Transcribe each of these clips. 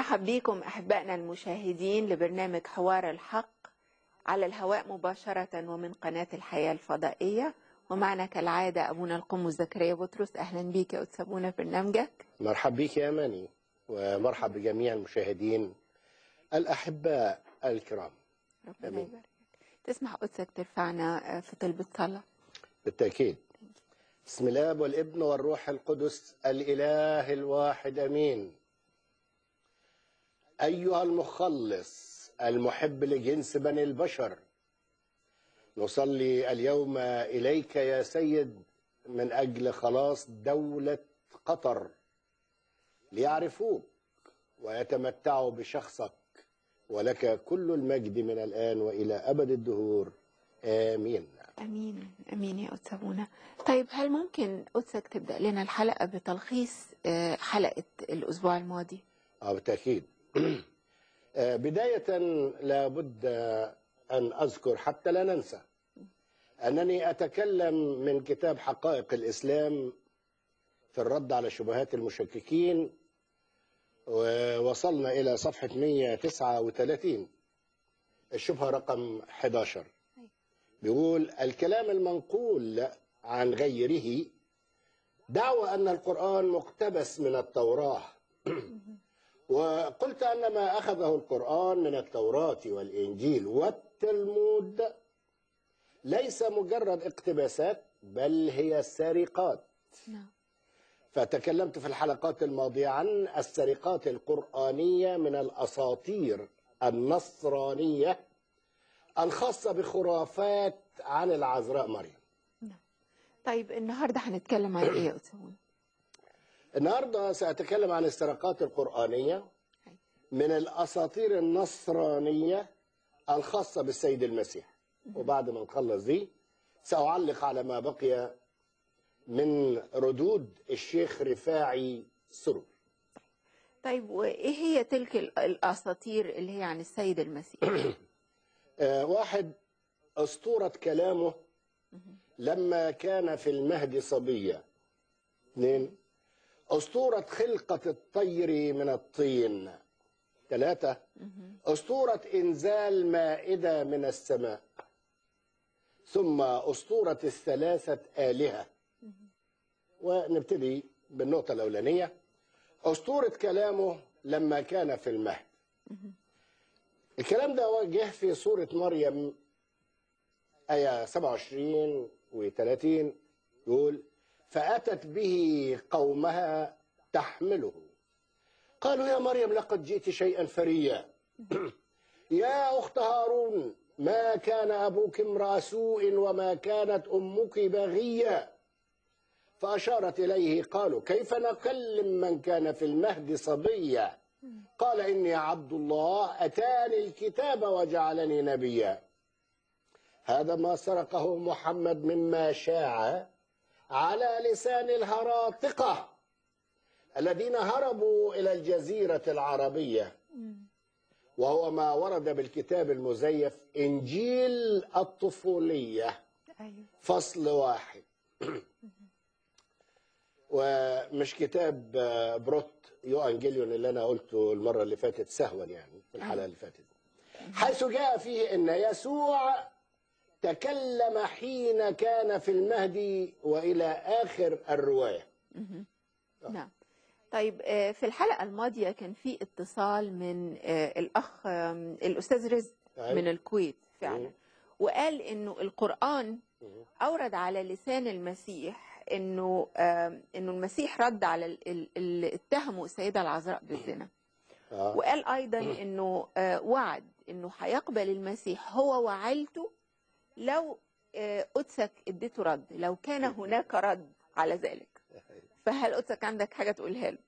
نرحب بكم أحبائنا المشاهدين لبرنامج حوار الحق على الهواء مباشرة ومن قناة الحياة الفضائية ومعنا كالعادة أبونا القمص زكريا بطرس أهلا بيك يا أستاذ أبونا في برنامجك مرحب بك يا أماني ومرحب بجميع المشاهدين الأحباء الكرام ربنا آمين. يبارك تسمح قدسك ترفعنا في طلبة صلاة بالتأكيد بسم الله والابن والروح القدس الإله الواحد أمين أيها المخلص المحب لجنس بني البشر نصلي اليوم إليك يا سيد من أجل خلاص دولة قطر ليعرفوك ويتمتعوا بشخصك ولك كل المجد من الآن وإلى أبد الدهور آمين أمين أمين يا أستاذ أبونا طيب هل ممكن قدسك تبدأ لنا الحلقة بتلخيص آه، حلقة الأسبوع الماضي اه بالتأكيد آه، بداية لابد أن أذكر حتى لا ننسى أنني أتكلم من كتاب حقائق الإسلام في الرد على شبهات المشككين ووصلنا إلى صفحة 139 الشبهة رقم 11 بيقول الكلام المنقول عن غيره دعوى أن القرآن مقتبس من التوراة وقلت أن ما أخذه القرآن من التوراة والإنجيل والتلمود ليس مجرد اقتباسات بل هي سرقات نعم فتكلمت في الحلقات الماضية عن السرقات القرآنية من الأساطير النصرانية الخاصة بخرافات عن العذراء مريم طيب النهاردة هنتكلم عن إيه يا أستاذ أبونا النهاردة سأتكلم عن السرقات القرآنية من الأساطير النصرانية الخاصة بالسيد المسيح وبعد ما نخلص دي سأعلق على ما بقي من ردود الشيخ رفاعي سرور طيب وإيه هي تلك ال- الأساطير اللي هي عن السيد المسيح آه، واحد أسطورة كلامه لما كان في المهد صبيا اثنين أسطورة خلقة الطير من الطين ثلاثة أسطورة إنزال مائدة من السماء ثم أسطورة الثلاثة آلهة ونبتدي بالنقطة الأولانية أسطورة كلامه لما كان في المهد الكلام ده جه في سورة مريم آية 27 و 30 يقول فأتت به قومها تحمله قالوا يا مريم لقد جئت شيئا فريا يا أخت هارون ما كان أبوك امرأ سوء وما كانت أمك بغيا فأشارت إليه قالوا كيف نكلم من كان في المهد صبيا قال إني عبد الله أتاني الكتاب وجعلني نبيا هذا ما سرقه محمد مما شاع على لسان الهراطقة الذين هربوا إلى الجزيرة العربية وهو ما ورد بالكتاب المزيف إنجيل الطفولية أيوه فصل واحد ومش كتاب آه، بروت يو انجيليون اللي انا قلته المره اللي فاتت سهوا يعني في الحلقه اللي فاتت حيث جاء فيه ان يسوع تكلم حين كان في المهدي والى اخر الروايه نعم طيب آه، في الحلقة الماضية كان في اتصال من آه، الأخ آم، الأستاذ رزق أيوة. من الكويت فعلا مم. وقال إنه القرآن أورد على لسان المسيح إنه آم، إنه المسيح رد على ال- ال- اللي اتهموا السيدة العذراء بالزنا آه. وقال أيضا إنه آه، وعد إنه هيقبل المسيح هو وعيلته لو آه، قدسك اديته رد لو كان هناك رد على ذلك فهل قدسك عندك حاجة تقولها له؟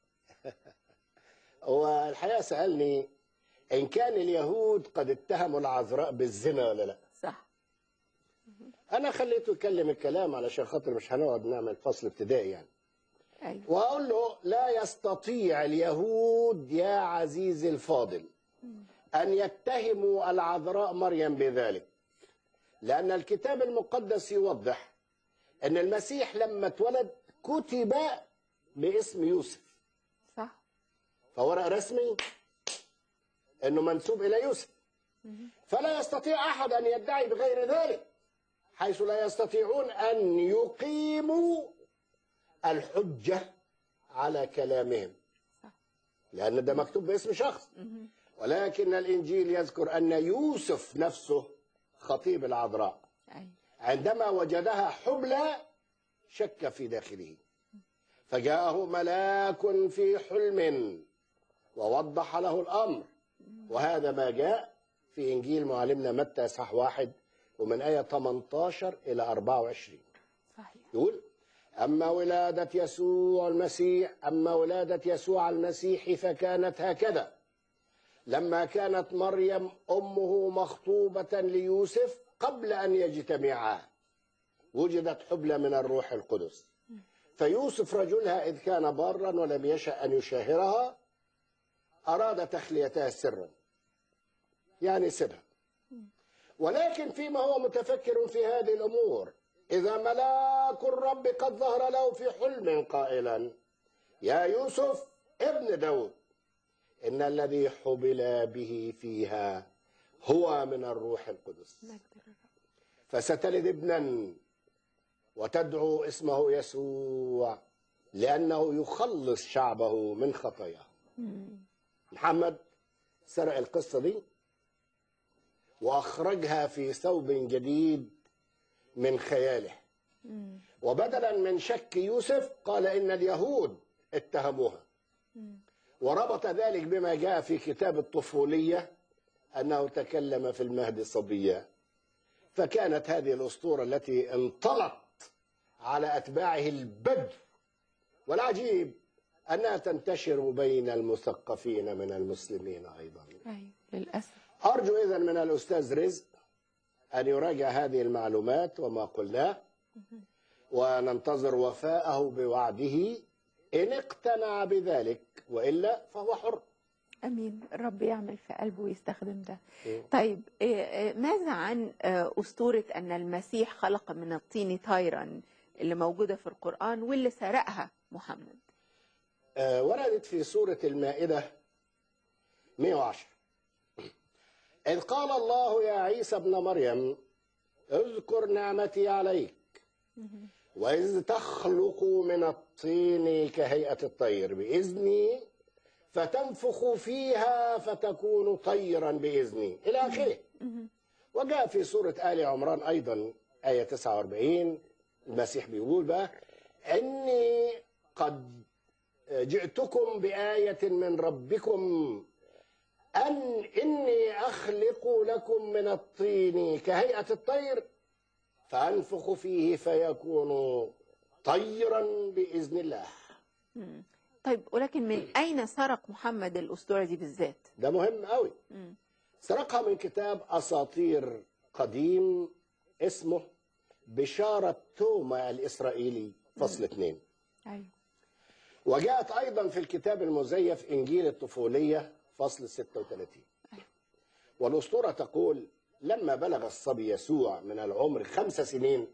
هو الحقيقه سالني ان كان اليهود قد اتهموا العذراء بالزنا ولا لا صح انا خليته يتكلم الكلام علشان خاطر مش هنقعد نعمل فصل ابتدائي يعني أيوه وأقول له لا يستطيع اليهود يا عزيزي الفاضل أن يتهموا العذراء مريم بذلك لأن الكتاب المقدس يوضح أن المسيح لما اتولد كتب باسم يوسف صح فورق رسمي انه منسوب الى يوسف فلا يستطيع احد ان يدعي بغير ذلك حيث لا يستطيعون ان يقيموا الحجه على كلامهم صح. لان ده مكتوب باسم شخص ولكن الانجيل يذكر ان يوسف نفسه خطيب العذراء أيوة. عندما وجدها حبلى شك في داخله فجاءه ملاك في حلم ووضح له الامر وهذا ما جاء في انجيل معلمنا متى اصحاح واحد ومن ايه 18 الى 24 صحيح يقول أما ولادة يسوع المسيح أما ولادة يسوع المسيح فكانت هكذا لما كانت مريم أمه مخطوبة ليوسف قبل أن يجتمعا وجدت حبلى من الروح القدس فيوسف رجلها إذ كان بارا ولم يشأ أن يشاهرها أراد تخليتها سرا يعني سرها ولكن فيما هو متفكر في هذه الأمور إذا ملاك الرب قد ظهر له في حلم قائلا يا يوسف ابن داود إن الذي حبل به فيها هو من الروح القدس مجد للرب فستلد ابنا وتدعو اسمه يسوع لأنه يخلص شعبه من خطاياه محمد سرق القصة دي وأخرجها في ثوب جديد من خياله وبدلا من شك يوسف قال إن اليهود اتهموها وربط ذلك بما جاء في كتاب الطفولية أنه تكلم في المهد صبيا فكانت هذه الأسطورة التي انطلت على أتباعه البدو والعجيب أنها تنتشر بين المثقفين من المسلمين أيضا أيوة للأسف أرجو إذا من الأستاذ رزق أن يراجع هذه المعلومات وما قلناه وننتظر وفاءه بوعده إن اقتنع بذلك وإلا فهو حر امين الرب يعمل في قلبه ويستخدم ده مم. طيب إيه، إيه، ماذا عن آه، اسطوره ان المسيح خلق من الطين طيرا اللي موجوده في القران واللي سرقها محمد آه، وردت في سورة المائدة 110 إذ قال الله يا عيسى ابن مريم اذكر نعمتي عليك وإذ تخلق من الطين كهيئة الطير بإذني فتنفخ فيها فتكون طيرا بإذني إلى آخره وجاء في سورة آل عمران أيضا آية 49 المسيح بيقول بقى إني قد جئتكم بآية من ربكم أن إني أخلق لكم من الطين كهيئة الطير فأنفخ فيه فيكون طيرا بإذن الله طيب ولكن من اين سرق محمد الاسطوره دي بالذات ده مهم قوي مم. سرقها من كتاب أساطير قديم اسمه بشارة توما الإسرائيلي فصل اثنين ايوه وجاءت أيضا في الكتاب المزيف إنجيل الطفولية فصل 36 والأسطورة تقول لما بلغ الصبي يسوع من العمر خمس سنين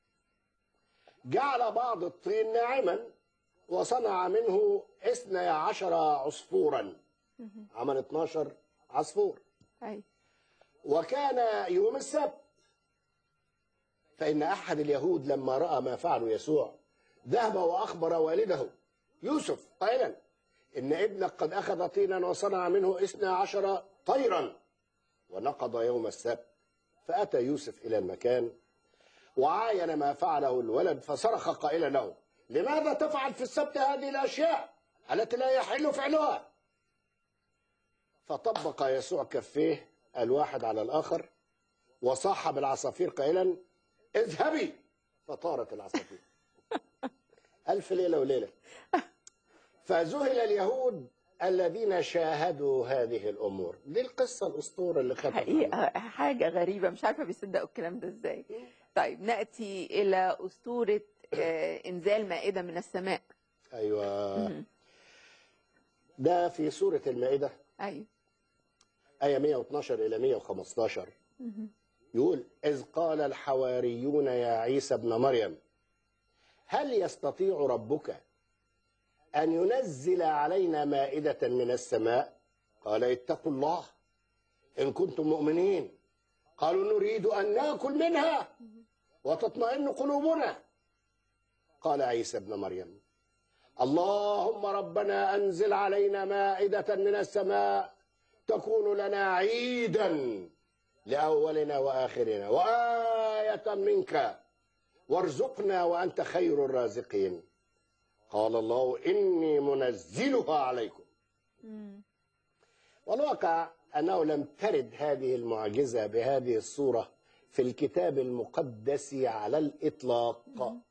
جعل بعض الطين ناعما وصنع منه اثني عشر عصفورا عمل 12 عصفور ايوه وكان يوم السبت فإن أحد اليهود لما رأى ما فعله يسوع ذهب وأخبر والده يوسف قائلا إن ابنك قد أخذ طينا وصنع منه اثنا عشر طيرا ونقض يوم السبت فأتى يوسف إلى المكان وعاين ما فعله الولد فصرخ قائلا له لماذا تفعل في السبت هذه الأشياء التي لا يحل فعلها فطبق يسوع كفيه الواحد على الآخر وصاح بالعصافير قائلا اذهبي فطارت العصافير ألف ليلة وليلة فذهل اليهود الذين شاهدوا هذه الأمور دي القصة الأسطورة اللي خدت حقيقة حاجة غريبة مش عارفة بيصدقوا الكلام ده ازاي طيب نأتي إلى أسطورة آه، إنزال مائدة من السماء أيوة مم. ده في سورة المائدة أيوة آية 112 إلى 115 يقول إذ قال الحواريون يا عيسى ابن مريم هل يستطيع ربك أن ينزل علينا مائدة من السماء قال اتقوا الله إن كنتم مؤمنين قالوا نريد أن نأكل منها وتطمئن قلوبنا قال عيسى ابن مريم اللهم ربنا أنزل علينا مائدة من السماء تكون لنا عيدا لأولنا وآخرنا وآية منك وارزقنا وأنت خير الرازقين قال الله إني منزلها عليكم والواقع أنه لم ترد هذه المعجزة بهذه الصورة في الكتاب المقدس على الإطلاق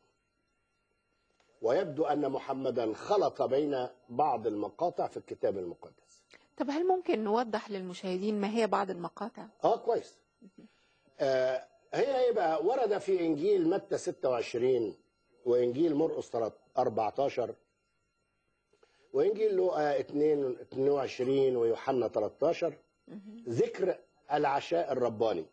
ويبدو أن محمدا خلط بين بعض المقاطع في الكتاب المقدس طب هل ممكن نوضح للمشاهدين ما هي بعض المقاطع اه كويس آه هي ايه بقى ورد في انجيل متى 26 وانجيل مرقس 14 وانجيل لوقا 2 22 ويوحنا 13 ذكر العشاء الرباني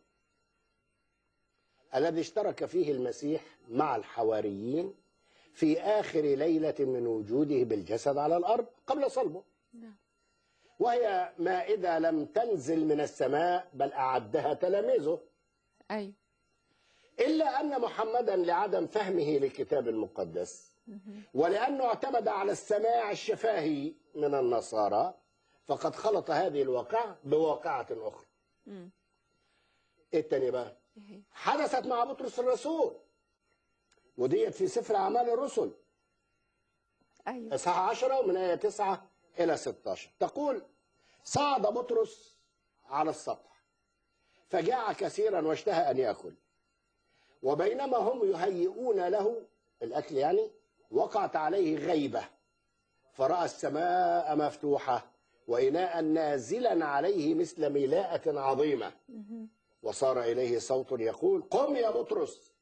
الذي اشترك فيه المسيح مع الحواريين في آخر ليلة من وجوده بالجسد على الأرض قبل صلبه نعم. وهي مائدة لم تنزل من السماء بل أعدها تلاميذه أيوة إلا أن محمدا لعدم فهمه للكتاب المقدس ولأنه اعتمد على السماع الشفاهي من النصارى فقد خلط هذه الواقعة بواقعة أخرى مم. إيه التاني بقى إيه هي؟ حدثت مع بطرس الرسول وديت في سفر أعمال الرسل أيوة إصحاح 10 ومن آية 9 إلى 16 تقول صعد بطرس على السطح فجاع كثيرا واشتهى أن يأكل وبينما هم يهيئون له الأكل يعني وقعت عليه غيبة فرأى السماء مفتوحة وإناء نازلا عليه مثل ملاءة عظيمة وصار إليه صوت يقول قم يا بطرس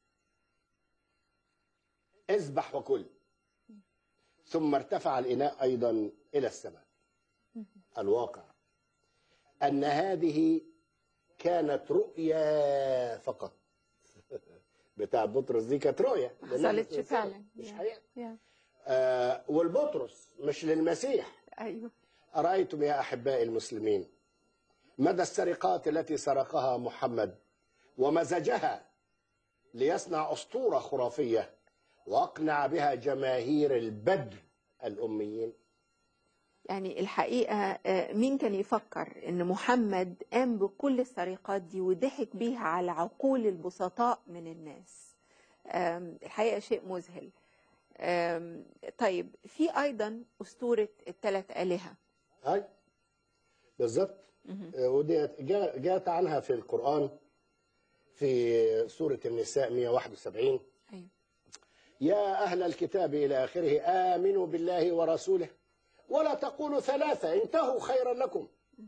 اذبح وكل ثم ارتفع الإناء أيضا إلى السماء الواقع أن هذه كانت رؤيا فقط بتاع بطرس دي كانت رؤيا ما حصلتش لأنها فعلا مش يا- حقيقة يا. آه والبطرس مش للمسيح أيوة أرأيتم يا أحبائي المسلمين مدى السرقات التي سرقها محمد ومزجها ليصنع أسطورة خرافية وأقنع بها جماهير البدو الأميين يعني الحقيقة آه، مين كان يفكر إن محمد قام بكل السرقات دي وضحك بيها على عقول البسطاء من الناس آم، الحقيقة شيء مذهل آم، طيب في أيضا أسطورة الثلاث آلهة هاي بالظبط آه، ودي جاء- جاءت عنها في القرآن في سورة النساء 171 أيوة يا أهل الكتاب إلى آخره آمنوا بالله ورسوله ولا تقولوا ثلاثة انتهوا خيرا لكم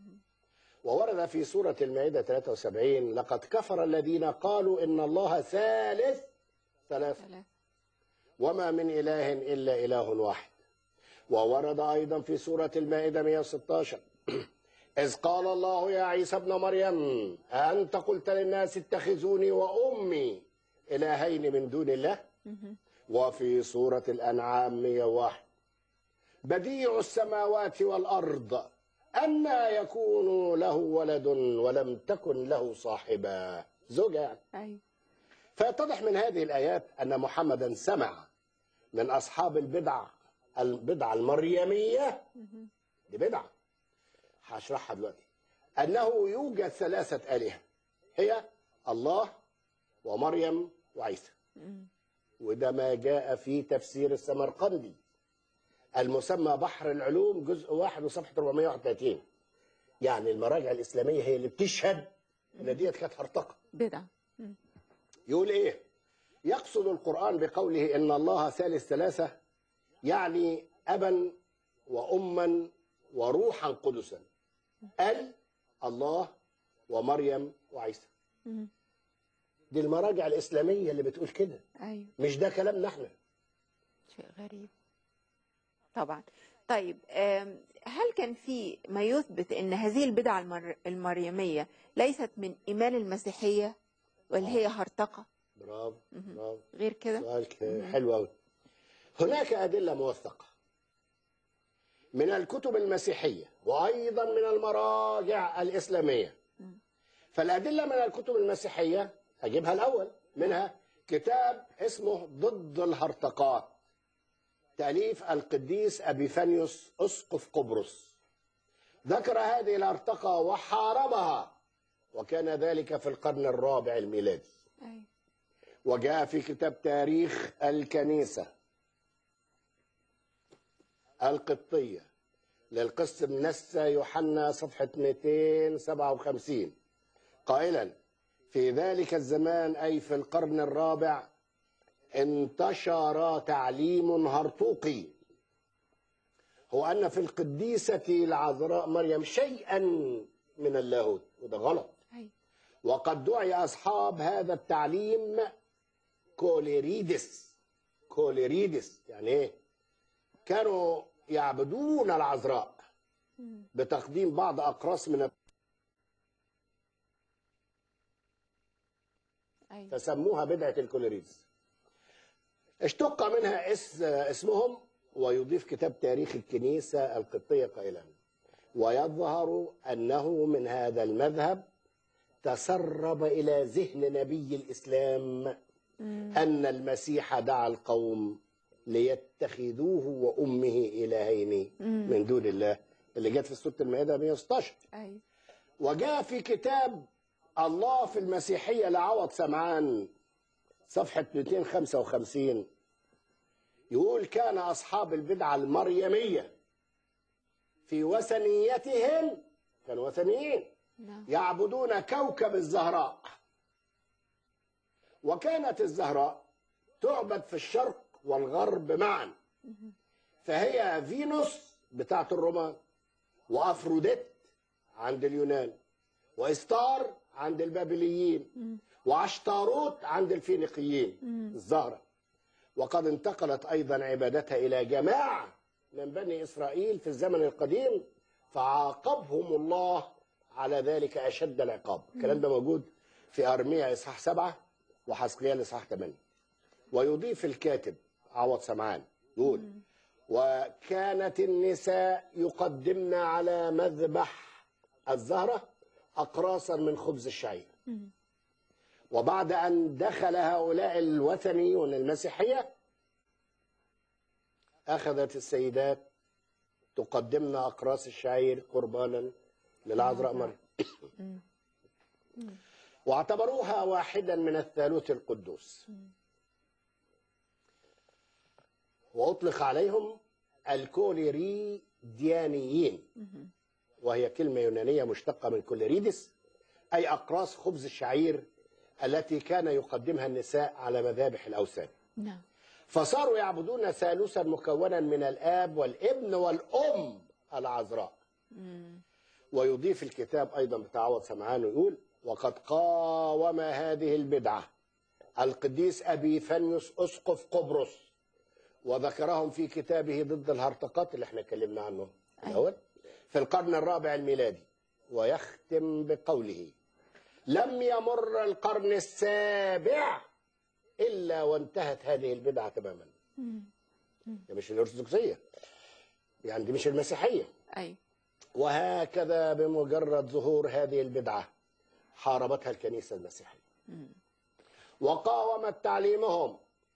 وورد في سورة المائدة 73 لقد كفر الذين قالوا إن الله ثالث ثلاثة ثلاثة وما من إله إلا إله واحد وورد أيضا في سورة المائدة 116 إذ قال الله يا عيسى ابن مريم أأنت قلت للناس اتخذوني وأمي إلهين من دون الله وفي سورة الأنعام 101 بديع السماوات والأرض أنى يكون له ولد ولم تكن له صاحبة زوجة يعني أيوة فيتضح من هذه الآيات أن محمدا سمع من أصحاب البدع البدعة المريمية دي بدعة هشرحها دلوقتي أنه يوجد ثلاثة آلهة هي الله ومريم وعيسى وده ما جاء في تفسير السمرقندي المسمى بحر العلوم جزء واحد وصفحة 431 يعني المراجع الإسلامية هي اللي بتشهد إن ديت كانت هرطقة بدعة يقول ايه يقصد القرآن بقوله ان الله ثالث ثلاثة يعني ابا واما وروحا قدسا ال الله ومريم وعيسى مم. دي المراجع الإسلامية اللي بتقول كده أيوة مش ده كلامنا احنا شيء غريب طبعا طيب آم، هل كان في ما يثبت ان هذه البدعة المر... المريمية ليست من ايمان المسيحية ولا هي هرطقة برافو برافو غير كده سؤال ك- حلو قوي هناك أدلة موثقة من الكتب المسيحية وأيضا من المراجع الإسلامية فالأدلة من الكتب المسيحية أجيبها الأول منها كتاب اسمه ضد الهرطقات تأليف القديس أبيفانيوس أسقف قبرص ذكر هذه الهرطقة وحاربها وكان ذلك في القرن الرابع الميلادي أيوة. وجاء في كتاب تاريخ الكنيسة القبطية للقس منسى يوحنا صفحة 257 قائلا في ذلك الزمان أي في القرن الرابع انتشر تعليم هرطوقي هو أن في القديسة العذراء مريم شيئا من اللاهوت وده غلط أيوة. وقد دعي أصحاب هذا التعليم كوليريدس كوليريدس يعني إيه؟ كانوا يعبدون العذراء مم. بتقديم بعض أقراص من أيوة. فسموها بدعة الكوليريدس اشتق منها اس اسمهم ويضيف كتاب تاريخ الكنيسة القبطية قائلا ويظهر أنه من هذا المذهب تسرب إلى ذهن نبي الإسلام مم. أن المسيح دعا القوم ليتخذوه وأمه إلهين مم. من دون الله اللي جت في سورة المائدة 116 أيوة. وجاء في كتاب الله في المسيحية لعوض سمعان صفحة 255 يقول كان أصحاب البدعة المريمية في وثنيتهم كانوا وثنيين نعم يعبدون كوكب الزهراء وكانت الزهراء تعبد في الشرق والغرب معا فهي فينوس بتاعت الرومان وأفروديت عند اليونان وإستار عند البابليين وعشتاروت عند الفينيقيين الزهرة وقد انتقلت أيضا عبادتها إلى جماعة من بني إسرائيل في الزمن القديم فعاقبهم الله على ذلك أشد العقاب الكلام ده موجود في أرميا إصحاح سبعة وحسقيال إصحاح ثمانية ويضيف الكاتب عوض سمعان يقول وكانت النساء يقدمن على مذبح الزهرة أقراصا من خبز الشعير وبعد أن دخل هؤلاء الوثنيون المسيحية أخذت السيدات تقدمن أقراص الشعير قربانا للعذراء مريم واعتبروها واحدا من الثالوث القدوس وأطلق عليهم الكوليريديانيين وهي كلمة يونانية مشتقة من كوليريدس أي أقراص خبز الشعير التي كان يقدمها النساء على مذابح الأوثان نعم فصاروا يعبدون ثالوثا مكونا من الآب والابن والأم العذراء ويضيف الكتاب أيضا بتاع عوض سمعان ويقول وقد قاوم هذه البدعة القديس أبي فانيوس أسقف قبرص وذكرهم في كتابه ضد الهرطقات اللي احنا اتكلمنا عنه الأول في القرن الرابع الميلادي ويختم بقوله لم يمر القرن السابع إلا وانتهت هذه البدعة تماما دي مش الأرثوذكسية يعني دي مش المسيحية أيوة. وهكذا بمجرد ظهور هذه البدعة حاربتها الكنيسة المسيحية وقاومت تعليمهم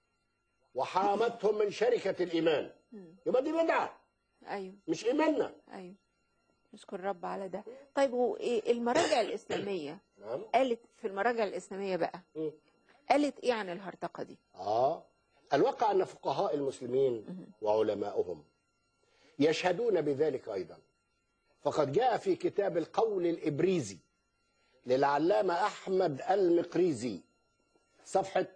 وحرمتهم من شركة الإيمان يبقى دي بدعة أيوة. مش إيماننا أيوة. نشكر الرب على ده طيب وإيه المراجع الإسلامية نعم قالت في المراجع الإسلامية بقى مم. قالت إيه عن الهرطقة دي آه الواقع أن فقهاء المسلمين وعلماؤهم يشهدون بذلك أيضا فقد جاء في كتاب القول الإبريزي للعلامة أحمد المقريزي صفحة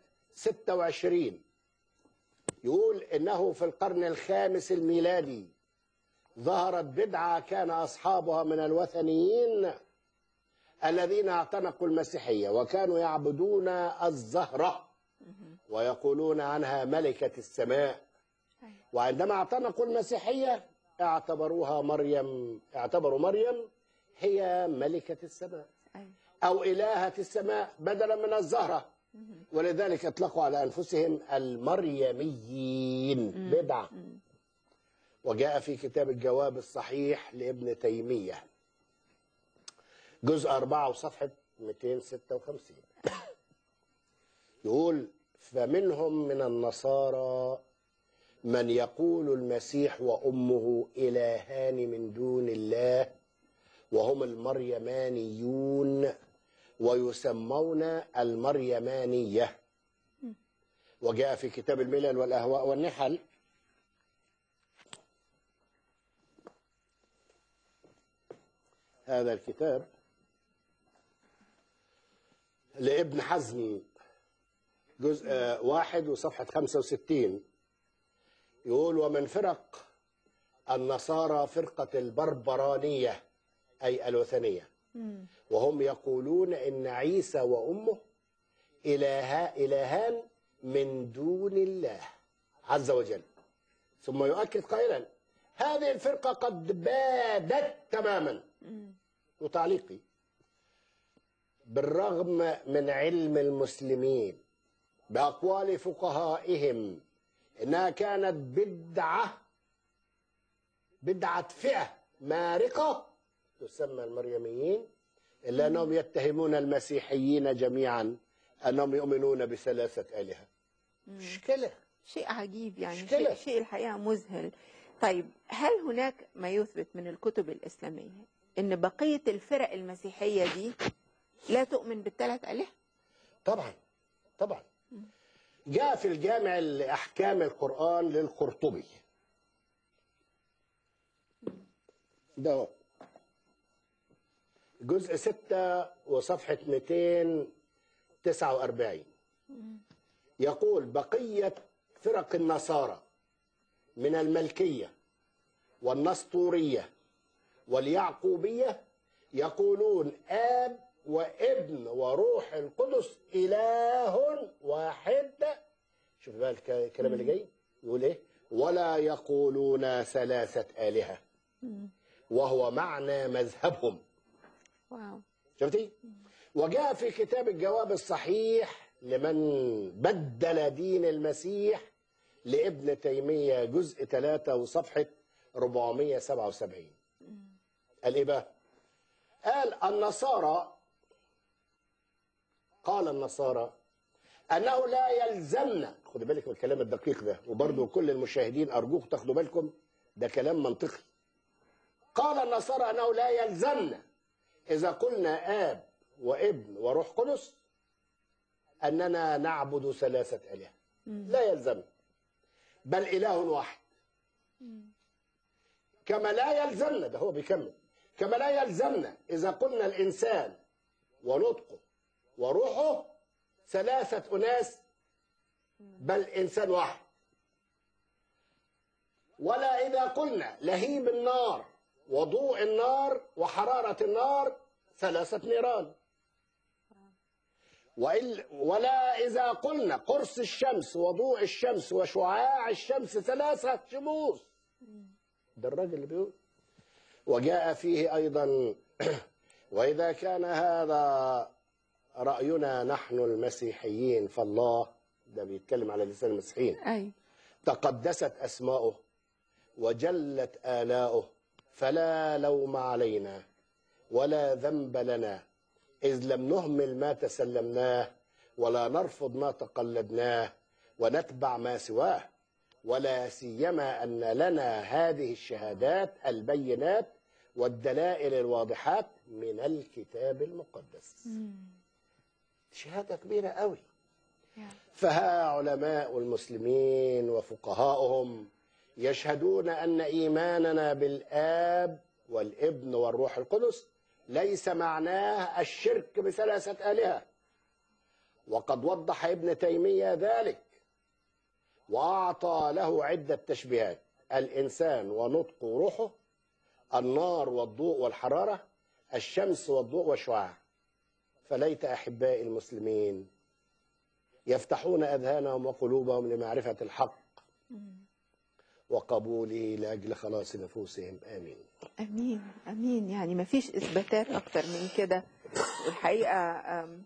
26 يقول إنه في القرن الخامس الميلادي ظهرت بدعة كان أصحابها من الوثنيين الذين اعتنقوا المسيحية وكانوا يعبدون الزهرة ويقولون عنها ملكة السماء أيوة. وعندما اعتنقوا المسيحية اعتبروها مريم اعتبروا مريم هي ملكة السماء أيوة. أو إلهة السماء بدلا من الزهرة ولذلك اطلقوا على أنفسهم المريميين بدعة وجاء في كتاب الجواب الصحيح لابن تيمية جزء أربعة وصفحة 256 يقول فمنهم من النصارى من يقول المسيح وامه الهان من دون الله وهم المريمانيون ويسمون المريمانيه وجاء في كتاب الملل والاهواء والنحل هذا الكتاب لابن حزم جزء آه، واحد وصفحة 65 يقول ومن فرق النصارى فرقة البربرانية أي الوثنية وهم يقولون إن عيسى وأمه إلها إلهان من دون الله عز وجل ثم يؤكد قائلا هذه الفرقة قد بادت تماما وتعليقي بالرغم من علم المسلمين بأقوال فقهائهم إنها كانت بدعة بدعة فئة مارقة تسمى المريميين إلا أنهم يتهمون المسيحيين جميعا أنهم يؤمنون بثلاثة آلهة مشكلة شيء عجيب يعني مشكلة. شيء, شيء الحقيقة مذهل طيب هل هناك ما يثبت من الكتب الإسلامية أن بقية الفرق المسيحية دي لا تؤمن بالثلاث آلهة؟ طبعا طبعا جاء في الجامع لأحكام القرآن للقرطبي ده جزء ستة وصفحة 249 يقول بقية فرق النصارى من الملكية والنسطورية واليعقوبية يقولون آب وابن وروح القدس إله واحد شوف بقى الك- الكلام اللي جاي يقول إيه ولا يقولون ثلاثة آلهة وهو معنى مذهبهم واو شفتي وجاء في كتاب الجواب الصحيح لمن بدل دين المسيح لابن تيمية جزء 3 وصفحة 477 قال ايه بقى قال النصارى قال النصارى انه لا يلزمنا خد بالك من الكلام الدقيق ده وبرضه كل المشاهدين ارجوك تاخدوا بالكم ده كلام منطقي قال النصارى انه لا يلزمنا إذا قلنا آب وابن وروح قدس أننا نعبد ثلاثة آلهة لا يلزم بل إله واحد كما لا يلزمنا ده هو بيكمل كما لا يلزمنا إذا قلنا الإنسان ونطقه وروحه ثلاثة أناس بل إنسان واحد ولا إذا قلنا لهيب النار وضوء النار وحرارة النار ثلاثة نيران وإل ولا إذا قلنا قرص الشمس وضوء الشمس وشعاع الشمس ثلاثة شموس ده الراجل اللي بيقول وجاء فيه أيضا وإذا كان هذا رأينا نحن المسيحيين فالله ده بيتكلم على لسان المسيحيين أي تقدست أسماؤه وجلت آلاؤه فلا لوم علينا ولا ذنب لنا إذ لم نهمل ما تسلمناه ولا نرفض ما تقلدناه ونتبع ما سواه ولا سيما أن لنا هذه الشهادات البينات والدلائل الواضحات من الكتاب المقدس شهادة كبيرة قوي فها علماء المسلمين وفقهاؤهم يشهدون ان ايماننا بالاب والابن والروح القدس ليس معناه الشرك بثلاثه الهه وقد وضح ابن تيميه ذلك واعطى له عده تشبيهات الانسان ونطق روحه النار والضوء والحراره الشمس والضوء والشعاع فليت احبائي المسلمين يفتحون اذهانهم وقلوبهم لمعرفه الحق وقبوله لاجل خلاص نفوسهم امين امين امين يعني ما فيش اثباتات اكتر من كده والحقيقه أم،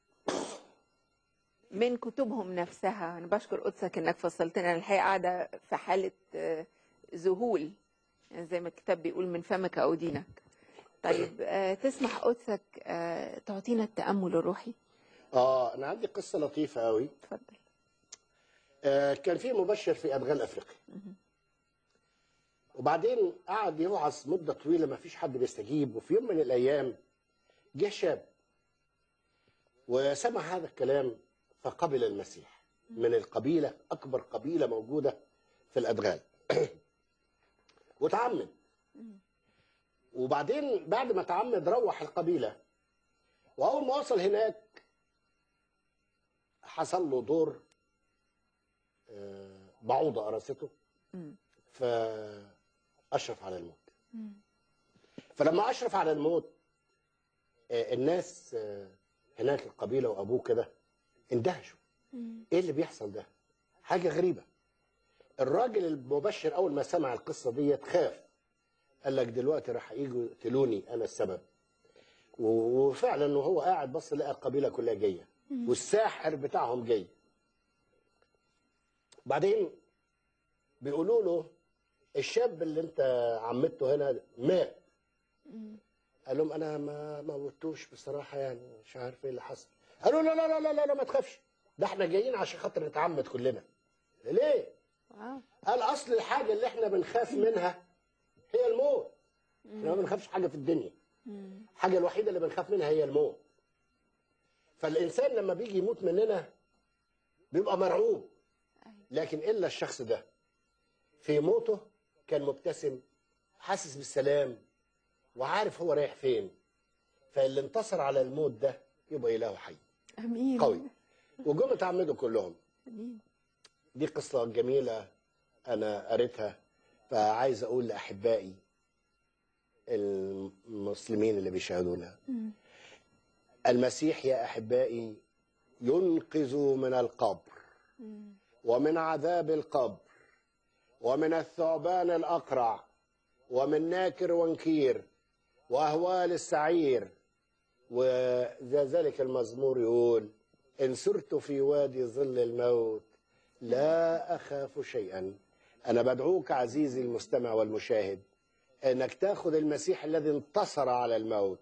من كتبهم نفسها انا بشكر قدسك انك فصلتنا أنا الحقيقه قاعده في حاله آه، ذهول يعني زي ما الكتاب بيقول من فمك او دينك طيب آه، تسمح قدسك آه، تعطينا التأمل الروحي اه انا عندي قصه لطيفه قوي اتفضل آه كان في مبشر في ادغال افريقيا وبعدين قعد يوعظ مده طويله ما فيش حد بيستجيب وفي يوم من الايام جه شاب وسمع هذا الكلام فقبل المسيح من القبيله اكبر قبيله موجوده في الادغال وتعمد وبعدين بعد ما تعمد روح القبيله واول ما وصل هناك حصل له دور آه، بعوضه قرصته مم. فاشرف على الموت مم. فلما اشرف على الموت آه، الناس آه، هناك القبيله وابوه كده اندهشوا مم. ايه اللي بيحصل ده حاجه غريبه الراجل المبشر اول ما سمع القصه ديت خاف قال لك دلوقتي راح يجوا يقتلوني انا السبب و- وفعلا وهو قاعد بص لقى القبيله كلها جايه والساحر بتاعهم جاي بعدين بيقولوا له الشاب اللي انت عمته هنا مات مم. قال لهم انا ما ما موتوش بصراحه يعني مش عارف ايه اللي حصل قالوا لا لا لا لا لا, لا ما تخافش ده احنا جايين عشان خاطر نتعمد كلنا ليه واو. قال اصل الحاجه اللي احنا بنخاف منها هي الموت احنا ما بنخافش حاجه في الدنيا مم. الحاجه الوحيده اللي بنخاف منها هي الموت فالانسان لما بيجي يموت مننا بيبقى مرعوب لكن الا الشخص ده في موته كان مبتسم حاسس بالسلام وعارف هو رايح فين فاللي انتصر على الموت ده يبقى اله حي امين قوي وجم اتعمدوا كلهم امين دي قصة جميلة أنا قريتها فعايز أقول لأحبائي المسلمين اللي بيشاهدونا مم. المسيح يا أحبائي ينقذ من القبر مم. ومن عذاب القبر ومن الثعبان الأقرع ومن ناكر ونكير وأهوال السعير وذلك المزمور يقول إن سرت في وادي ظل الموت لا أخاف شيئا أنا بدعوك عزيزي المستمع والمشاهد أنك تأخذ المسيح الذي انتصر على الموت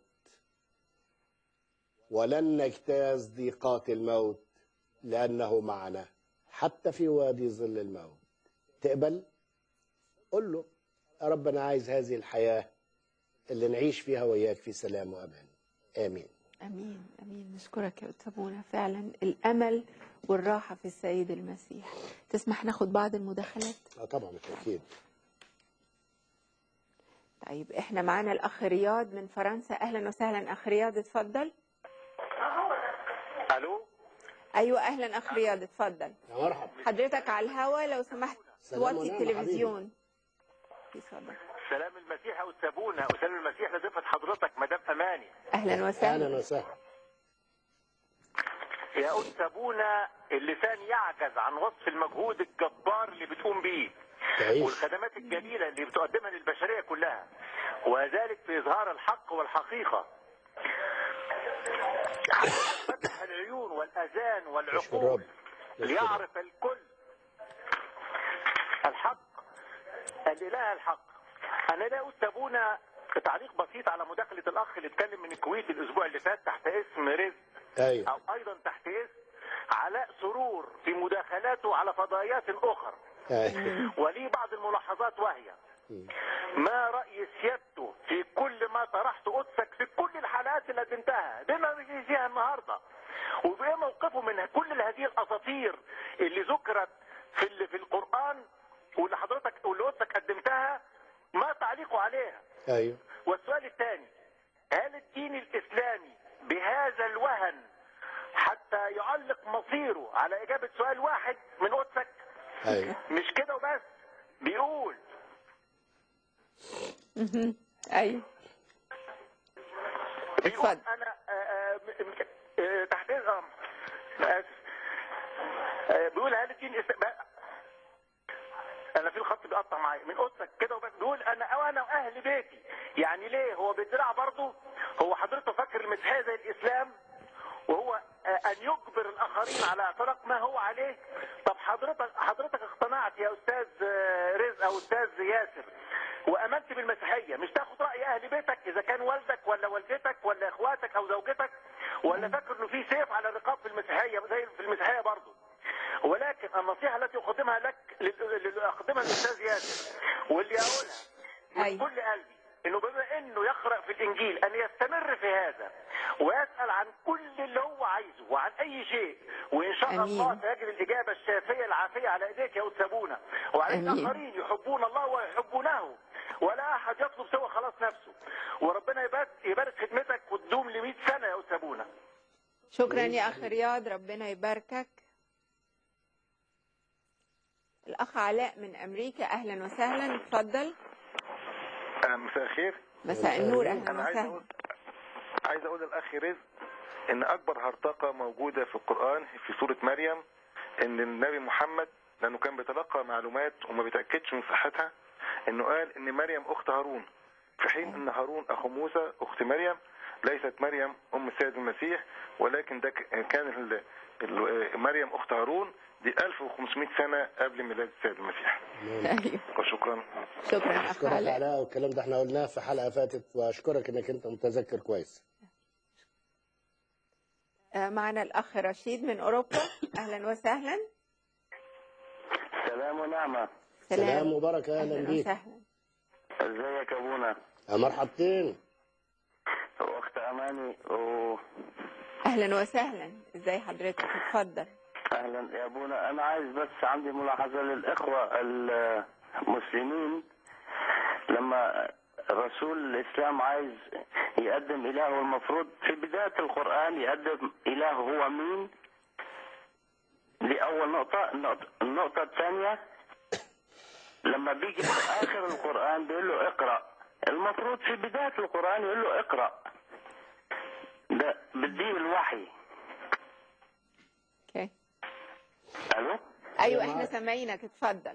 ولن نجتاز ضيقات الموت لأنه معنا حتى في وادي ظل الموت تقبل قل له يا رب أنا عايز هذه الحياة اللي نعيش فيها وياك في سلام وأمان آمين امين امين نشكرك يا أتسابونا فعلا الامل والراحه في السيد المسيح تسمح ناخد بعض المداخلات آه طبعا بالتأكيد طيب احنا معانا الاخ رياض من فرنسا اهلا وسهلا اخ رياض اتفضل الو ايوه اهلا اخ رياض اتفضل يا مرحبا حضرتك على الهوا لو سمحت سلام توطي ونعم التلفزيون اتفضل سلام المسيح او سابونا وسلام المسيح لضيفة حضرتك مدام اماني اهلا وسهلا أهلا وسهلا يا أستاذ سابونا اللسان يعجز عن وصف المجهود الجبار اللي بتقوم بيه تعيش والخدمات الجميلة اللي بتقدمها للبشرية كلها وذلك في إظهار الحق والحقيقة فتح العيون والأذان نشكر والعقول رب نشكر رب. ليعرف الكل الحق الإله الحق أنا لا أستبونا تعليق بسيط على مداخلة الأخ اللي اتكلم من الكويت الأسبوع اللي فات تحت اسم رزق أيوه أو أيضا تحت اسم علاء سرور في مداخلاته على فضائيات أخرى أيوه ولي بعض الملاحظات وهي ما رأي سيادته في كل ما طرحت قدسك في كل الحلقات اللي قدمتها بما بيجي فيها النهارده وبايه موقفه من كل هذه الاساطير اللي ذكرت في ال- في القران واللي حضرتك واللي قدسك قدمتها ما تعليقه عليها أيوه والسؤال الثاني هل الدين الإسلامي بهذا الوهن حتى يعلق مصيره على إجابة سؤال واحد من قدسك أيوه مش كده وبس بيقول مهم. ايوه بيقول اتفضل. أنا آه، آه، م- م- آه، تحت آه، آسف آه، بيقول هل الدين الإسلامي انا في الخط بيقطع معايا من قدسك كده وبس بيقول انا وانا واهل بيتي يعني ليه هو بيدرع برضه هو حضرته فاكر المسيحيه زي الاسلام وهو آه، ان يجبر الاخرين على اعتراف ما هو عليه طب حضرتك حضرتك اقتنعت يا استاذ آه، رزق او استاذ ياسر وامنت بالمسيحيه مش تاخد راي اهل بيتك اذا كان والدك ولا والدتك ولا اخواتك او زوجتك ولا فاكر انه في سيف على الرقاب في المسيحيه زي في المسيحيه برضه ولكن النصيحه التي اقدمها لك اللي اقدمها للاستاذ ياسر واللي اقولها من أيوة. كل قلبي انه بما انه يقرا في الانجيل ان يستمر في هذا ويسال عن كل اللي هو عايزه وعن اي شيء وان شاء أمين. الله سيجد الاجابه الشافيه العافيه على ايديك يا استاذ ابونا وعلى أمين. الاخرين يحبون الله ويحبونه ولا احد يطلب سوى خلاص نفسه وربنا يبارك يبارك خدمتك وتدوم ل 100 سنه يا استاذ ابونا شكرا يا اخ رياض ربنا يباركك الاخ علاء من امريكا اهلا وسهلا اتفضل مساء الخير مساء النور اهلا انا عايز وسهلا اقول عايز اقول للاخ رزق ان اكبر هرطقه موجوده في القران في سوره مريم ان النبي محمد لانه كان بيتلقى معلومات وما بيتاكدش من صحتها انه قال ان مريم اخت هارون في حين ان هارون اخو موسى اخت مريم ليست مريم ام السيد المسيح ولكن ده ك- كان ال- ال- مريم اخت هارون دي 1500 سنه قبل ميلاد السيد المسيح ايوه وشكرا شكرا اخ اشكرك علاء علاء والكلام ده احنا قلناه في حلقه فاتت واشكرك انك انت متذكر كويس آه، معنا الاخ رشيد من اوروبا اهلا وسهلا سلام ونعمة سلام وبركه اهلا اهلا بيك وسهلا ازيك يا ابونا يا مرحبتين واخت اماني و... اهلا وسهلا ازاي حضرتك اتفضل اهلا يا ابونا انا عايز بس عندي ملاحظة للاخوة المسلمين لما رسول الاسلام عايز يقدم اله المفروض في بداية القرآن يقدم اله هو مين دي اول نقطة النقطة- النقطة الثانية لما بيجي في اخر القرآن بيقول له اقرأ المفروض في بداية القرآن يقول له اقرأ ده بديه الوحي اوكي الو ايوه احنا سامعينك اتفضل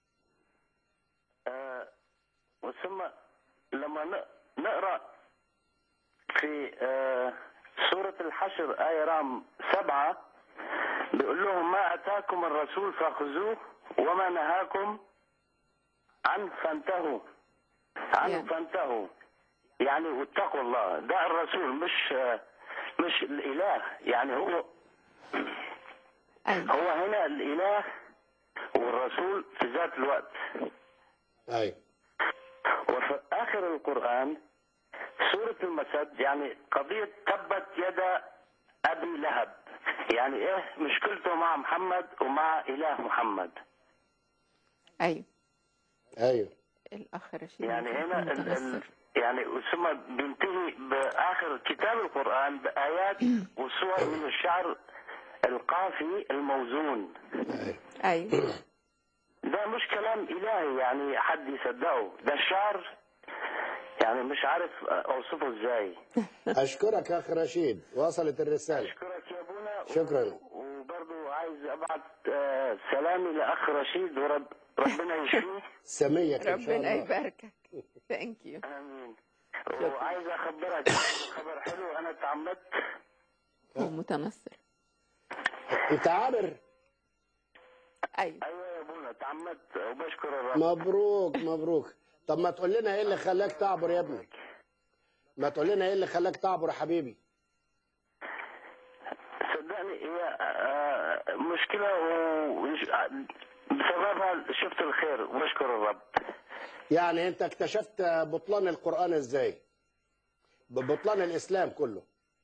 آه وثم لما ن- نقرا في آه سورة الحشر آية رقم سبعة بيقول لهم ما أتاكم الرسول فخذوه وما نهاكم عن فانتهوا عنه يعني. فانتهوا يعني واتقوا الله ده الرسول مش آه مش الإله يعني هو ايوه هو هنا الإله والرسول في ذات الوقت ايوه وفي آخر القرآن سورة المسد يعني قضية تبت يد أبي لهب يعني إيه مشكلته مع محمد ومع إله محمد ايوه ايوه الاخ رشيد يعني ممكن هنا يكون ال ال متنصر. يعني ثم بينتهي بآخر كتاب القرآن بآيات وصور من الشعر القافي الموزون ايوه ده مش كلام إلهي يعني حد يصدقه ده الشعر يعني مش عارف أوصفه إزاي اشكرك يا اخ رشيد وصلت الرساله أشكرك يا أبونا شكرا. وبرضو عايز أبعت آه، سلامي لأخ رشيد ورب ربنا يشفيه سميك ان شاء ربنا الله يباركك ثانك يو آمين وعايز أخبرك خبر حلو أنا اتعمدت هو متنصر انت عابر ايوه أيوة يا أبونا اتعمدت وبشكر الرب مبروك مبروك طب ما تقول لنا ايه اللي خلاك تعبر يا ابني ما تقول لنا ايه اللي خلاك تعبر يا حبيبي صدقني هي آه، مشكلة وش- بسببها شفت الخير وبشكر الرب يعني انت اكتشفت بطلان القرآن ازاي ببطلان الاسلام كله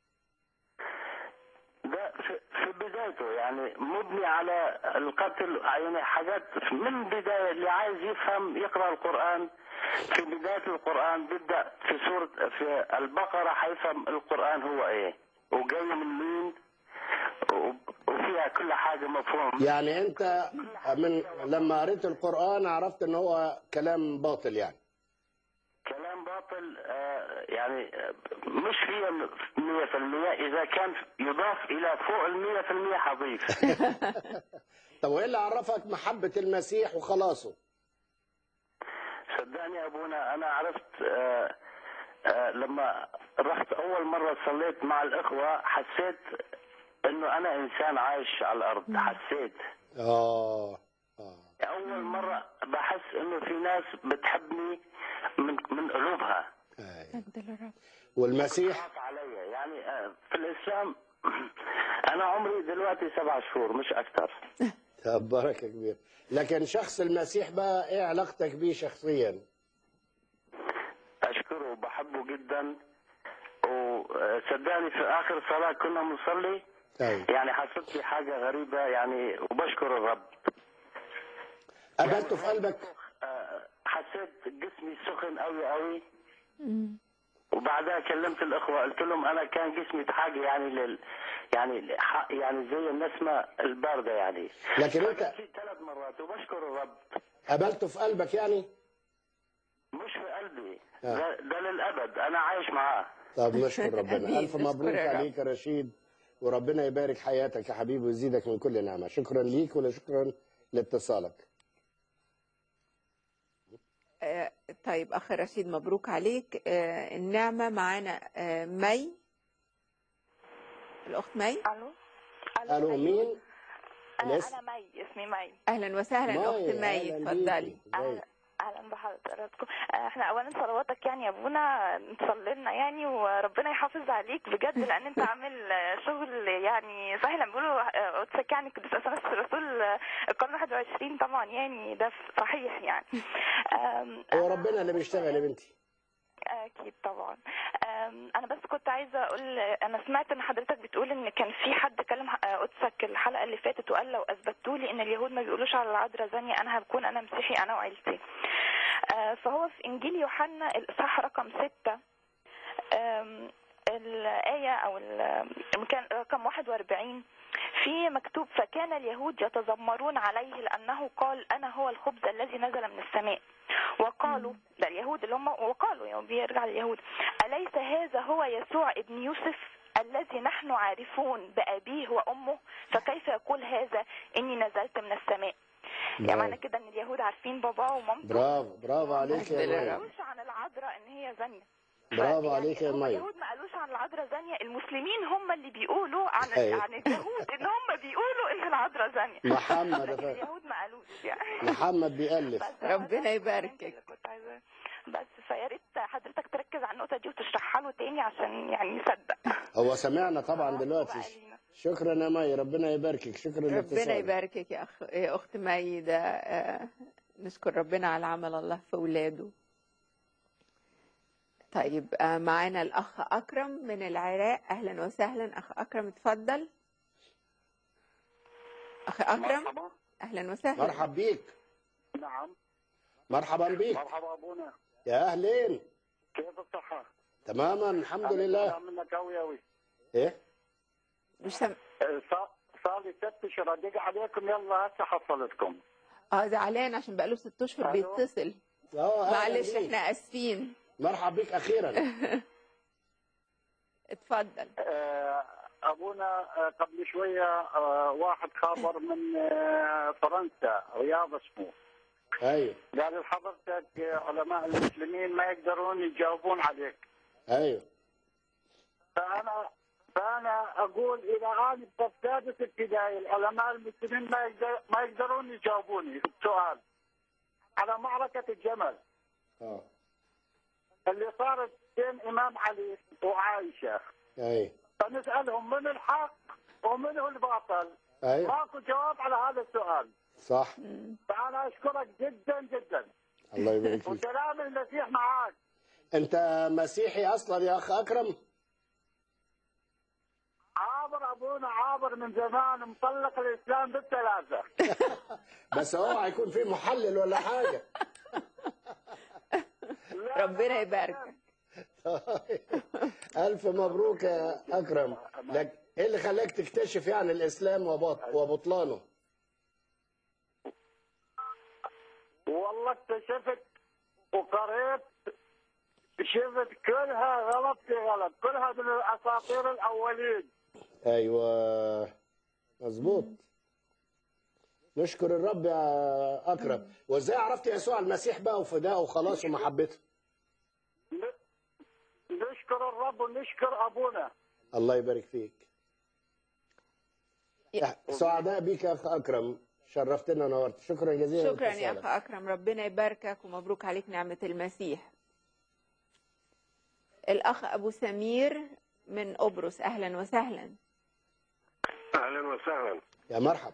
ده في في بدايته يعني مبني على القتل يعني حاجات من بداية اللي عايز يفهم يقرأ القرآن في بداية القرآن بيبدأ في سورة في البقرة حيفهم القرآن هو ايه وجاي من مين و- وفيها كل حاجة مفهوم يعني انت من لما قريت القرآن عرفت ان هو كلام باطل يعني كلام باطل آه، يعني آه، مش فيه مية في المية إذا كان يضاف إلى فوق المية في المية حضيف طب وايه اللي عرفك محبة المسيح وخلاصه صدقني يا ابونا انا عرفت آه، آه، لما رحت اول مره صليت مع الاخوه حسيت انه انا انسان عايش على الارض حسيت اه اه اول مره بحس انه في ناس بتحبني من من قلوبها أي. مجد للرب والمسيح خاف عليا يعني آه، في الاسلام انا عمري دلوقتي سبع شهور مش اكثر طب بركه كبير لكن شخص المسيح بقى ايه علاقتك بيه شخصيا اشكره وبحبه جدا وصدقني في اخر صلاه كنا بنصلي طيب يعني حسيت لي حاجه غريبه يعني وبشكر الرب قبلته في قلبك آه، حسيت جسمي سخن قوي قوي وبعدها كلمت الاخوه قلت لهم انا كان جسمي حاجه يعني لل يعني ح- يعني زي النسمه البارده يعني لكن انت في ثلاث مرات وبشكر الرب قبلته في قلبك يعني مش في قلبي آه. ده, ده للابد انا عايش معاه طب نشكر ربنا أمين. الف نشكر مبروك يا رب. عليك يا رشيد وربنا يبارك حياتك يا حبيبي ويزيدك من كل نعمه شكرا ليك وشكرا لاتصالك آه، طيب اخ رشيد مبروك عليك آه، النعمه معانا آه، مي الاخت مي الو قالوا مين آه، الاسم؟ انا مي اسمي مي اهلا وسهلا مي، اخت مي أهلاً اتفضلي بيكي. اهلا ازيك؟ اهلا بحضراتكم آه، احنا اولا صلواتك يعني يا ابونا تصلي لنا يعني وربنا يحافظ عليك بجد لان انت عامل آه، شغل يعني صحيح لما بيقولوا آه، قدسك يعني قدس اثناس الرسول آه، القرن 21 طبعا يعني ده صحيح يعني آم، هو أنا ربنا اللي بيشتغل يا بنتي اكيد طبعا أم، انا بس كنت عايزه اقول انا سمعت ان حضرتك بتقول ان كان في حد كلم آه، قدسك الحلقه اللي فاتت وقال لو اثبتوا لي ان اليهود ما بيقولوش على العذراء زانيه انا هكون انا مسيحي انا وعيلتي آه، فهو في انجيل يوحنا الاصحاح رقم ستة أم، الآية أو ال- كان رقم 41 في مكتوب فكان اليهود يتذمرون عليه لأنه قال أنا هو الخبز الذي نزل من السماء وقالوا ده اليهود اللي هم وقالوا يعني بيرجع لليهود أليس هذا هو يسوع ابن يوسف الذي نحن عارفون بأبيه وأمه فكيف يقول هذا إني نزلت من السماء يعني برافو. معنى كده إن اليهود عارفين باباه ومامته برافو برافو عليك مجد يا ما مي للرب. قالوش عن العذراء ان هي زانيه برافو فيعني عليك يا هم مي اليهود ما قالوش عن العذراء زانيه المسلمين هم اللي بيقولوا عن أيوة. عن اليهود ان هم بيقولوا ان العذراء زانيه محمد لكن يا اليهود ما قالوش يعني محمد بيألف بس ربنا ده يباركك. اللي كنت عايزة بس فيا ريت حضرتك تركز على النقطه دي وتشرحها له تاني عشان يعني يصدق هو سمعنا طبعا دلوقتي وبقى لينا. شكرا يا مي ربنا يباركك شكرا ربنا لاتصالك يباركك يا اخ يا اخت مي ده آه، نشكر ربنا على عمل الله في اولاده طيب آه، معانا الاخ اكرم من العراق اهلا وسهلا اخ اكرم اتفضل اخ اكرم مرحبا اهلا وسهلا مرحب بيك نعم مرحبا بيك مرحبا ابونا يا اهلين كيف الصحة؟ تماما الحمد أنا لله زعلان منك أوي أوي ايه مش سم... صار صار لي ست اشهر ادق عليكم يلا هسه حصلتكم اه زعلان عشان بقاله ست اشهر ألو. بيتصل اه أهلاً معلش بيك. احنا اسفين مرحب بيك اخيرا اتفضل آه، ابونا آه، قبل شويه آه، واحد خابر من آه، فرنسا رياض اسمه ايوه قال لحضرتك آه، علماء المسلمين ما يقدرون يجاوبون عليك ايوه فانا فانا اقول اذا انا في سادس ابتدائي العلماء المسلمين ما يقدر ما يقدرون يجاوبوني في السؤال على معركه الجمل اه اللي صارت بين امام علي وعائشه ايوه فنسالهم من الحق ومن هو الباطل ايوه ماكو جواب على هذا السؤال صح فانا اشكرك جدا جدا الله يبارك فيك وسلام المسيح معاك انت مسيحي اصلا يا اخ اكرم عابر ابونا عابر من زمان مطلق الاسلام بالثلاثه بس هو هيكون في محلل ولا حاجه لا، ربنا يباركك الف مبروك يا اكرم لك ايه اللي خلاك تكتشف يعني الاسلام وبط- وبطلانه والله اكتشفت وقريت شفت كلها غلط في غلط كلها من الاساطير الاولين ايوه مظبوط نشكر الرب يا اكرم وازاي عرفت يسوع المسيح بقى وفداه وخلاص ومحبته ن- نشكر الرب ونشكر ابونا الله يبارك فيك يا- سعداء بك يا اخ اكرم شرفتنا ونورت شكرا جزيلا شكرا يا لاتصالك. اخ اكرم ربنا يباركك ومبروك عليك نعمه المسيح الاخ ابو سمير من قبرص اهلا وسهلا اهلا وسهلا يا مرحب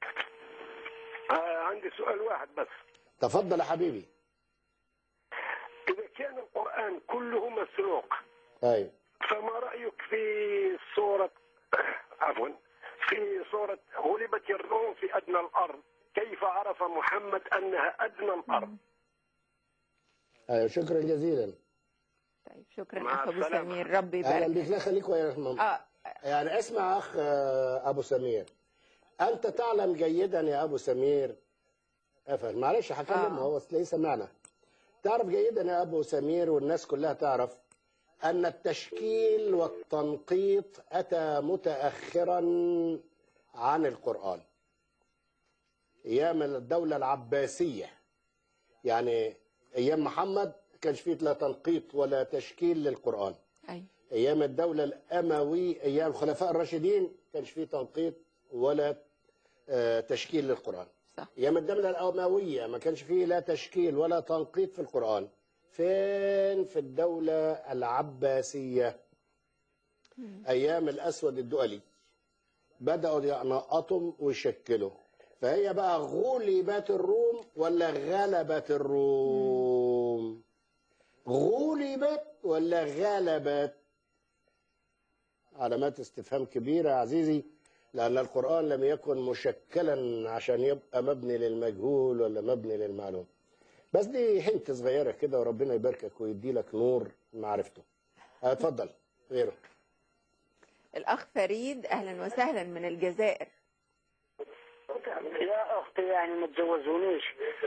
آه عندي سؤال واحد بس تفضل يا حبيبي اذا كان القران كله مسروق ايوه فما رايك في سوره عفوا في سوره غلبت الروم في ادنى الارض كيف عرف محمد انها ادنى الارض ايوه شكرا جزيلا طيب شكرا مع اخ ابو السلامة. سمير ربي اهلا يبارك بك لا خليك ويا ماما اه يعني اسمع اخ آه، ابو سمير انت تعلم جيدا يا ابو سمير افهم معلش هكلمه آه. هو تلاقيه سمعنا تعرف جيدا يا ابو سمير والناس كلها تعرف ان التشكيل والتنقيط اتى متاخرا عن القران ايام الدوله العباسيه يعني ايام محمد كانش فيه لا تنقيط ولا تشكيل للقران ايوه ايام الدوله الاموي ايام الخلفاء الراشدين كانش فيه تنقيط ولا آه، تشكيل للقران صح ايام الدوله الامويه ما كانش فيه لا تشكيل ولا تنقيط في القران فين في الدوله العباسيه ايام الاسود الدؤلي بداوا ينقطوا ويشكلوا فهي بقى غلبت الروم ولا غلبت الروم غلبت ولا غلبت علامات استفهام كبيرة يا عزيزي لأن القرآن لم يكن مشكلا عشان يبقى مبني للمجهول ولا مبني للمعلوم بس دي حنت صغيرة كده وربنا يباركك ويدي لك نور معرفته اتفضل غيره الاخ فريد اهلا وسهلا من الجزائر يا اختي يعني ما تجوزونيش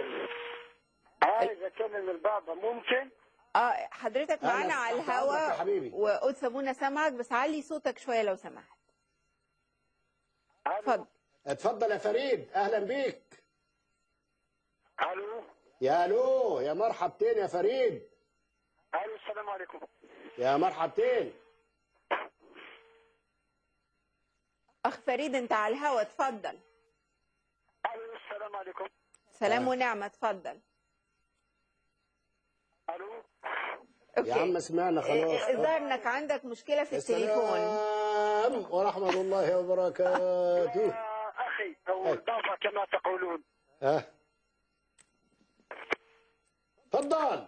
عايز اكلم البابا ممكن اه حضرتك أهلا معانا على تحت أمرك يا الهوا حبيبي. وقدس ابونا سامعك بس علي صوتك شويه لو سمحت اتفضل اتفضل يا فريد أهلا بيك الو يا ألو يا مرحبتين يا فريد الو السلام عليكم يا مرحبتين اخ فريد انت على الهوا اتفضل الو السلام عليكم سلام ونعمه اتفضل الو اوكي يا عم سمعنا خلاص إيه، الظاهر انك عندك مشكله في التليفون السلام ورحمة الله وبركاته يا اخي او البابا كما تقولون ها تفضل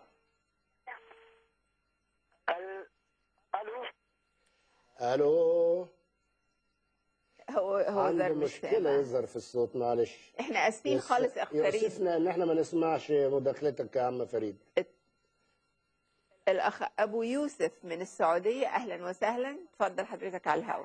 ال- الو الو هو هو عنده ظهر مش مشكلة سامع يظهر في الصوت معلش احنا اسفين يس- خالص يا اخ فريد يؤسفنا ان احنا ما نسمعش مداخلتك يا عم فريد الاخ ابو يوسف من السعوديه اهلا وسهلا اتفضل حضرتك على الهوا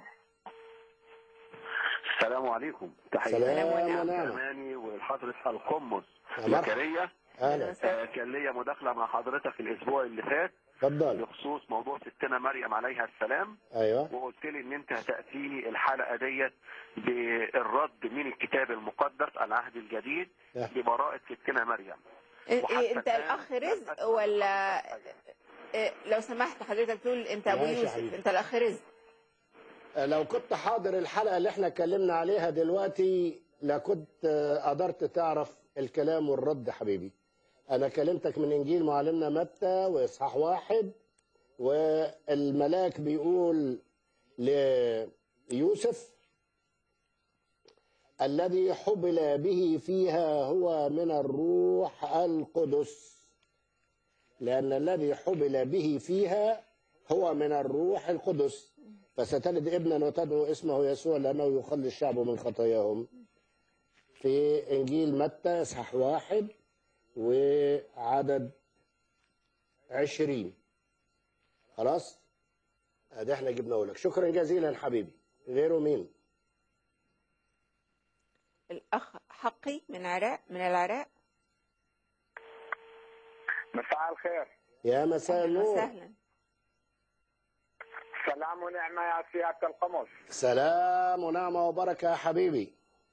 السلام عليكم تحية سلام ونعم. ونعمة أماني والحضرة القمص يا مرحبا. زكريا اهلا آه، كان ليا مداخلة مع حضرتك الأسبوع اللي فات اتفضل بخصوص موضوع ستنا مريم عليها السلام ايوه وقلت لي إن أنت هتأتيني الحلقة ديت بالرد من الكتاب المقدس العهد الجديد أه. ببراءة ستنا مريم إيه وحتى إيه انت الآن الاخ لم رزق أسمع ولا عنها حاجة. إيه لو سمحت حضرتك تقول انت ابو ماشي يا يوسف حبيبي. انت الاخ رزق لو كنت حاضر الحلقة اللي احنا اتكلمنا عليها دلوقتي لكنت آه، قدرت تعرف الكلام والرد حبيبي انا كلمتك من انجيل معلمنا متى واصحاح واحد والملاك بيقول ليوسف الذي حبل به فيها هو من الروح القدس لأن الذي حبل به فيها هو من الروح القدس فستلد ابنا وتدعو اسمه يسوع لأنه يخلي الشعب من خطاياهم في إنجيل متى إصحاح واحد وعدد عشرين خلاص ادي احنا جبناه لك شكرا جزيلا حبيبي غيره مين الاخ حقي من عراق من العراق مساء الخير يا مساء اهلا النور وسهلا سلام ونعمه يا سياده القمص سلام ونعمة وبركة يا حبيبي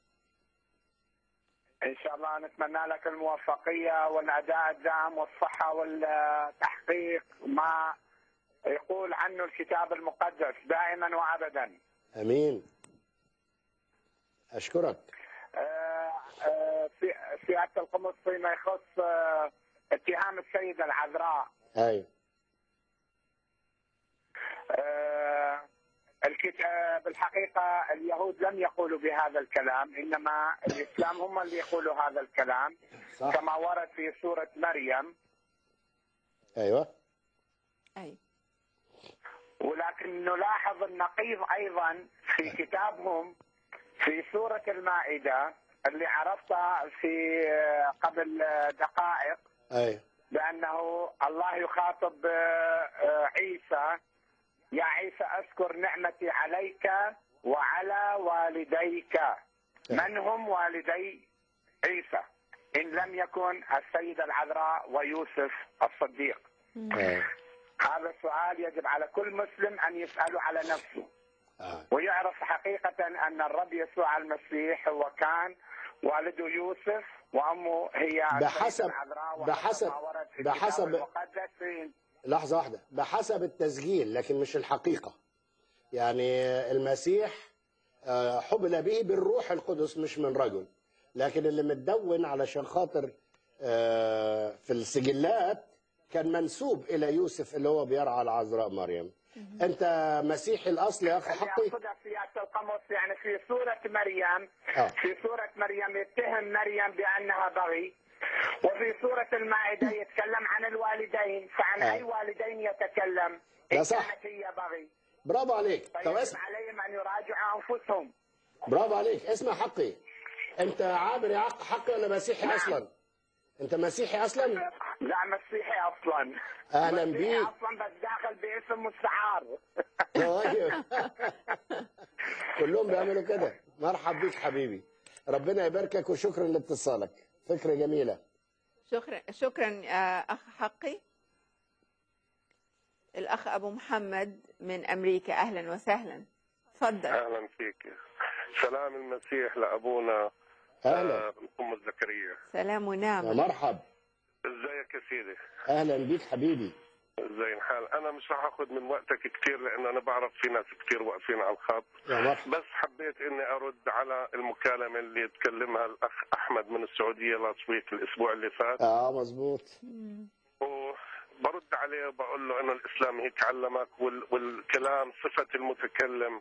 ان شاء الله نتمنى لك الموفقيه والاداء الدام والصحه والتحقيق ما يقول عنه الكتاب المقدس دائما وابدا امين اشكرك آه، آه، في سياده القمص فيما يخص آه، اتهام السيده العذراء ايوه آه، الكتاب بالحقيقه اليهود لم يقولوا بهذا الكلام انما الاسلام هم اللي يقولوا هذا الكلام صح كما ورد في سوره مريم ايوه أي ولكن نلاحظ النقيض ايضا في كتابهم في سوره المائده اللي عرفتها في آه، قبل آه، دقائق ايوه بانه الله يخاطب آه، آه، عيسى يا عيسى اذكر نعمتي عليك وعلى والديك من هم والدي عيسى ان لم يكن السيده العذراء ويوسف الصديق ايوه هذا السؤال يجب على كل مسلم ان يساله على نفسه آه. ويعرف حقيقه ان الرب يسوع المسيح هو كان والده يوسف وامه هي السيدة بحسب- العذراء وحسب بحسب- ما ورد في بحسب- الكتاب المقدس في لحظة واحدة بحسب التسجيل لكن مش الحقيقة يعني المسيح آه، حبل به بالروح القدس مش من رجل لكن اللي متدون علشان خاطر آه، في السجلات كان منسوب إلى يوسف اللي هو بيرعى العذراء مريم أنت مسيحي الأصل يا أخ اللي حقي يقصدها سيادة القمص يعني في سورة مريم آه. في سورة مريم يتهم مريم بأنها بغي وفي سورة المائدة يتكلم عن الوالدين فعن آه. أي والدين يتكلم لا إن صح. كانت هي بغي برافو عليك طب فيجب اسمع عليهم أن يراجعوا أنفسهم برافو عليك اسمع حقي أنت عابر يا عق- حقي ولا مسيحي أصلا أنت مسيحي أصلا لا مسيحي أصلا أهلا مسيحي بيك أصلا بس داخل باسم مستعار طيب كلهم بيعملوا كده مرحب بيك حبيبي ربنا يباركك وشكرا لاتصالك فكرة جميلة شكرا شكرا آه، أخ حقي الأخ أبو محمد من أمريكا أهلا وسهلا تفضل اهلا فيك سلام المسيح لابونا أهلا آه، ام زكريا سلام يا ونعمة مرحب ازيك يا سيدي أهلا بيك حبيبي زي الحال انا مش راح اخذ من وقتك كثير لان انا بعرف في ناس كثير واقفين على الخط يا مرحب بس حبيت اني ارد على المكالمه اللي تكلمها الاخ احمد من السعوديه لاست ويك الاسبوع اللي فات اه مظبوط وبرد عليه وبقول له انه الاسلام هيك علمك وال... والكلام صفه المتكلم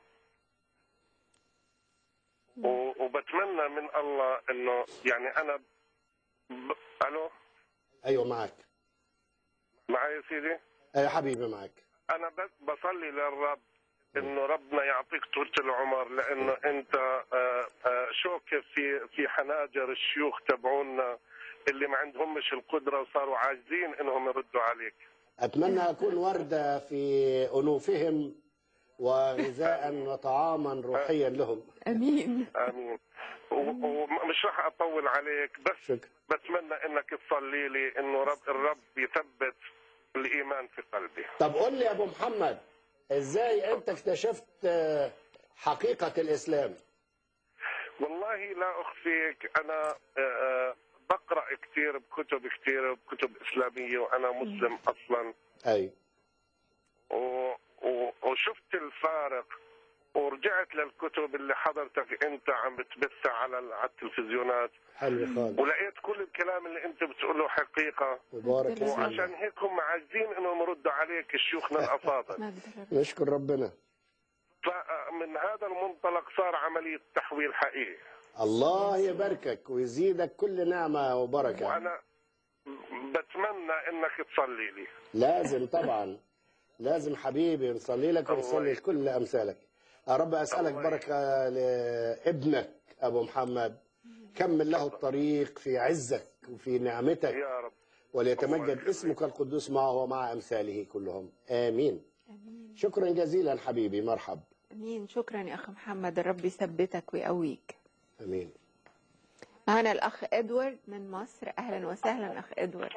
و... وبتمنى من الله انه يعني انا ب... الو ايوه معك معي يا سيدي ايوه حبيبي معك انا بس بصلي للرب انه ربنا يعطيك طولة العمر لانه انت آه، آه، شوكه في في حناجر الشيوخ تبعونا اللي ما عندهمش القدره وصاروا عاجزين انهم يردوا عليك اتمنى اكون ورده في انوفهم وغذاء وطعاما روحيا لهم أمين امين و- ومش راح اطول عليك بس شكرا بتمنى انك تصلي لي انه رب الرب يثبت الايمان في قلبي طب قول لي يا ابو محمد ازاي انت اكتشفت آه، حقيقه الاسلام والله لا اخفيك انا آه، آه، بقرا كثير بكتب كثير بكتب اسلاميه وانا مسلم اصلا ايوه و... و... وشفت الفارق ورجعت للكتب اللي حضرتك انت عم بتبثها على ال- على التلفزيونات حلو خالص ولقيت كل الكلام اللي انت بتقوله حقيقه مبارك وعشان اسمك هيك هم عاجزين انهم يردوا عليك شيوخنا الافاضل ما أقدر نشكر ربنا فمن هذا المنطلق صار عمليه تحويل حقيقي الله يباركك ويزيدك كل نعمه وبركه وانا بتمنى انك تصلي لي لازم طبعا لازم حبيبي نصلي لك ونصلي لكل امثالك يا رب اسالك الله بركه لابنك ابو محمد كمل له الطريق في عزك وفي نعمتك يا رب الله وليتمجد يخليك. اسمك القدوس معه ومع امثاله كلهم امين أمين شكرا جزيلا حبيبي مرحب أمين شكرا يا أخ محمد الرب يثبتك ويقويك امين معنا الأخ إدوارد من مصر أهلا وسهلا أخ إدوارد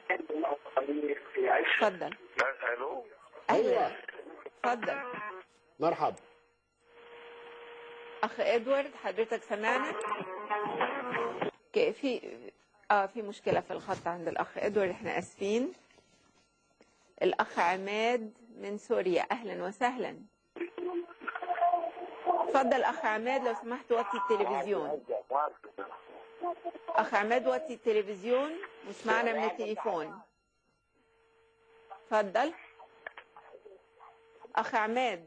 تفضل الو أهلا تفضل مرحب أخ إدوارد حضرتك سمعنا ك- في اه في مشكلة في الخط عند الأخ إدوارد احنا آسفين الأخ عماد من سوريا أهلا وسهلا اتفضل اخ عماد لو سمحت وطي التلفزيون اخ عماد وطي التلفزيون واسمعنا من التليفون اتفضل اخ عماد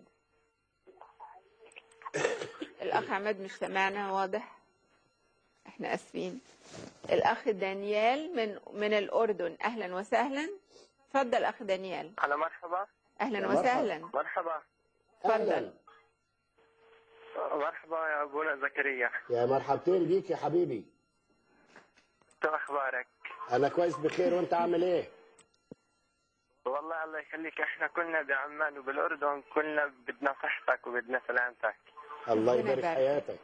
الاخ عماد مش سامعنا واضح احنا اسفين الاخ دانيال من من الاردن اهلا وسهلا اتفضل اخ دانيال هلا مرحبا اهلا يا مرحبا. وسهلا مرحبا اتفضل مرحبا يا ابونا زكريا يا مرحبتين بيك يا حبيبي شو اخبارك؟ انا كويس بخير وانت عامل ايه والله الله يخليك احنا كلنا بعمان وبالاردن كلنا بدنا صحتك وبدنا سلامتك الله ربنا يبارك يبارك. حياتك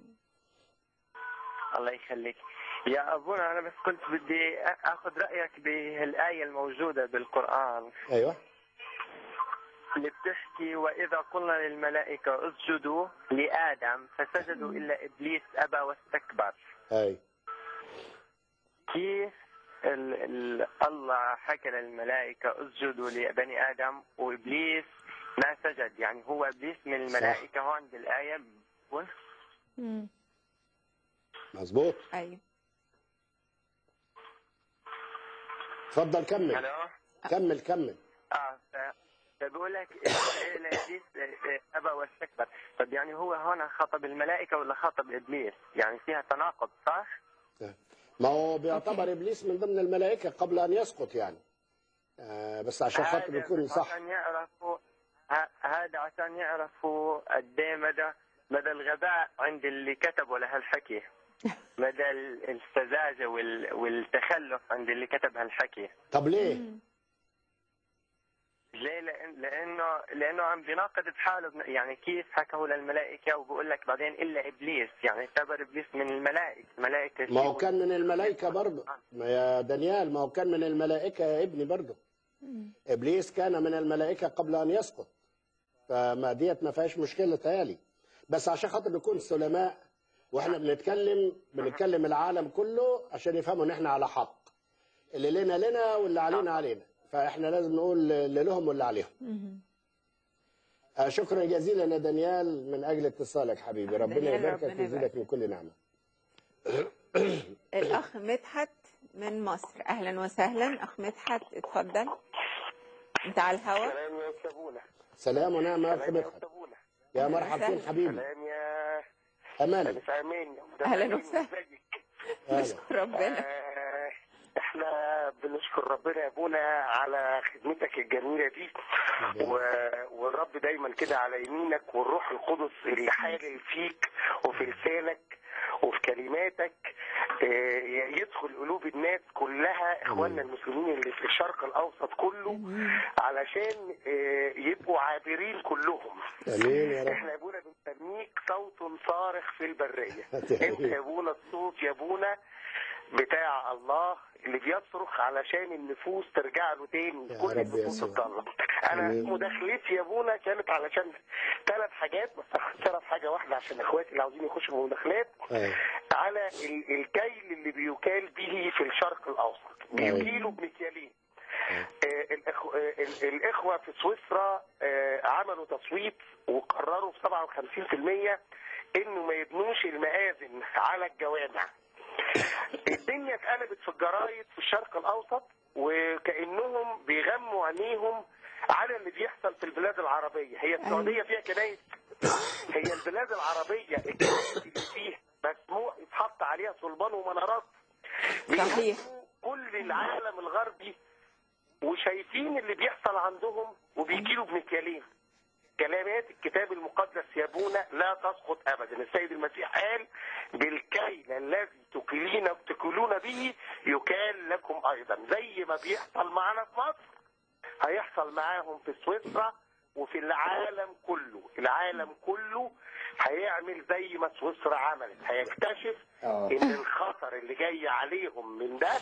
الله يخليك يا ابونا انا بس كنت بدي اخذ رايك بالايه الموجوده بالقران ايوه اللي بتحكي واذا قلنا للملائكه اسجدوا لادم فسجدوا الا ابليس ابى واستكبر اي كيف ال ال الله حكى للملائكة اسجدوا لبني آدم وإبليس ما سجد يعني هو إبليس من الملائكة هون بالآية بقول مم. مظبوط ايوه اتفضل كمل ألو كمل كمل آه ف- فبقول لك إلى إبليس أبى واستكبر طب يعني هو هون خاطب الملائكة ولا خاطب إبليس يعني فيها تناقض صح؟ ما هو بيعتبر ابليس من ضمن الملائكه قبل ان يسقط يعني آه بس عشان خاطر هذا يكون صح عشان يعرفوا ه- هذا عشان يعرفوا قد ايه مدى مدى الغباء عند اللي كتبوا لهالحكي مدى ال- السذاجة وال- والتخلف عند اللي كتب هالحكي طب ليه ليه لأن لأنه لأنه عم بيناقض بحاله بن- يعني كيف حكوا للملائكة وبقول لك بعدين إلا إبليس يعني اعتبر إبليس من الملائكة الملائكة ما هو كان من الملائكه برضه ما يا دانيال ما هو كان من الملائكه يا ابني برضه ابليس كان من الملائكه قبل ان يسقط فما ديت ما فيهاش مشكله تهيالي بس عشان خاطر نكون سلماء واحنا بنتكلم بنتكلم العالم كله عشان يفهموا ان احنا على حق اللي لنا لنا واللي علينا علينا فاحنا لازم نقول اللي لهم واللي عليهم مم. آه، شكرا جزيلا يا دانيال من اجل اتصالك حبيبي ربنا دانيال، يباركك ربنا ويزيدك يبارك. من كل نعمه الاخ مدحت من مصر اهلا وسهلا اخ مدحت اتفضل انت على الهواء سلام يا سابونا سلام ونعم يا اخ سلام يا مدحت سابونا يا أهلا مرحبتين وسهلا. حبيبي سلام يا اماني أنس أمين أهلا وسهلا. أهلا. نشكر ربنا آه، احنا بنشكر ربنا يا ابونا على خدمتك الجميله دي و... والرب دايما كده على يمينك والروح القدس اللي حالل فيك وفي لسانك وفي كلماتك آه، يدخل قلوب الناس كلها اخواننا المسلمين اللي في الشرق الاوسط كله علشان آه، يبقوا عابرين كلهم امين يا رب احنا يا ابونا بنسميك صوت صارخ في البريه آمين. انت يا ابونا الصوت يا ابونا بتاع الله اللي بيصرخ علشان النفوس ترجع له تاني يا كل رب النفوس يسوع. تضل انا آمين. مداخلتي يا ابونا كانت علشان ثلاث حاجات بس هعرف حاجه واحده عشان اخواتي اللي عاوزين يخشوا المداخلات أيوة. على ال- الكيل اللي بيكال به في الشرق الاوسط أيوة. بيكيلوا بمكيالين آه، الأخ- آه، ال- الاخوه في سويسرا آه، عملوا تصويت وقرروا ب 57% انه ما يبنوش المآذن على الجوامع الدنيا اتقلبت في الجرايد في الشرق الاوسط وكانهم بيغموا عينيهم على اللي بيحصل في البلاد العربيه هي السعوديه فيها كنايس هي البلاد العربيه الكنايس اللي فيها مسموح يتحط عليها صلبان ومنارات صحيح. بيهاجموا كل العالم الغربي وشايفين اللي بيحصل عندهم وبيجيلوا بمكيالين كلمات الكتاب المقدس يا ابونا لا تسقط ابدا السيد المسيح قال بالكيل الذي تكلين تكلون به يكال لكم ايضا زي ما بيحصل معانا في مصر هيحصل معاهم في سويسرا وفي العالم كله العالم كله هيعمل زي ما سويسرا عملت هيكتشف آه. ان الخطر اللي جاي عليهم من ده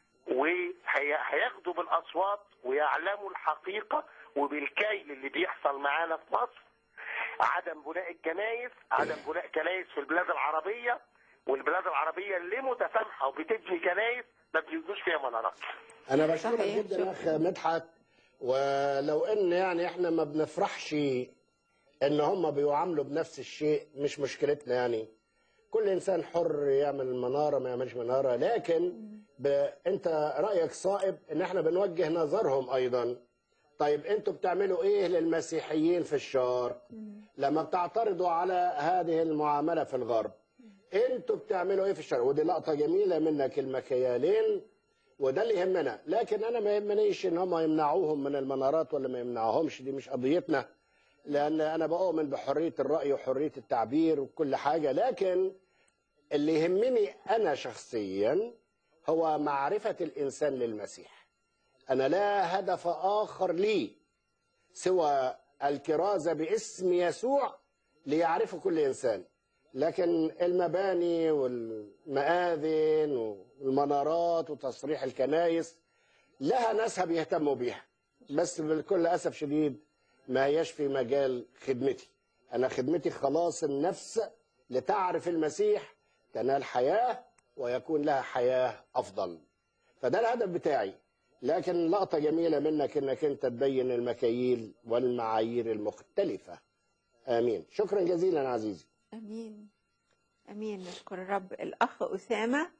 وهياخدوا بالاصوات ويعلموا الحقيقه وبالكيل اللي بيحصل معانا في مصر عدم بناء الكنايس عدم بناء كنايس في البلاد العربيه والبلاد العربيه اللي متسامحه وبتبني كنايس ما بيبنوش فيها منارات انا بشكرك صحيح. جدا يا اخ مدحت ولو ان يعني احنا ما بنفرحش ان هم بيعاملوا بنفس الشيء مش مشكلتنا يعني كل انسان حر يعمل مناره ما يعملش مناره لكن ب... انت رايك صائب ان احنا بنوجه نظرهم ايضا طيب انتوا بتعملوا ايه للمسيحيين في الشرق لما بتعترضوا على هذه المعامله في الغرب انتوا بتعملوا ايه في الشرق ودي لقطه جميله منك المكيالين وده اللي يهمنا لكن انا ما يهمنيش ان هم يمنعوهم من المنارات ولا ما يمنعوهمش دي مش قضيتنا لان انا بؤمن بحريه الراي وحريه التعبير وكل حاجه لكن اللي يهمني انا شخصيا هو معرفه الانسان للمسيح انا لا هدف اخر لي سوى الكرازه باسم يسوع ليعرفه كل انسان لكن المباني والمآذن والمنارات وتصريح الكنائس لها ناسها بيهتموا بيها بس بكل اسف شديد ما هياش في مجال خدمتي انا خدمتي خلاص النفس لتعرف المسيح تنال حياه ويكون لها حياه افضل فده الهدف بتاعي لكن لقطه جميله منك انك انت تبين المكاييل والمعايير المختلفه امين شكرا جزيلا عزيزي امين امين نشكر الرب الاخ اسامه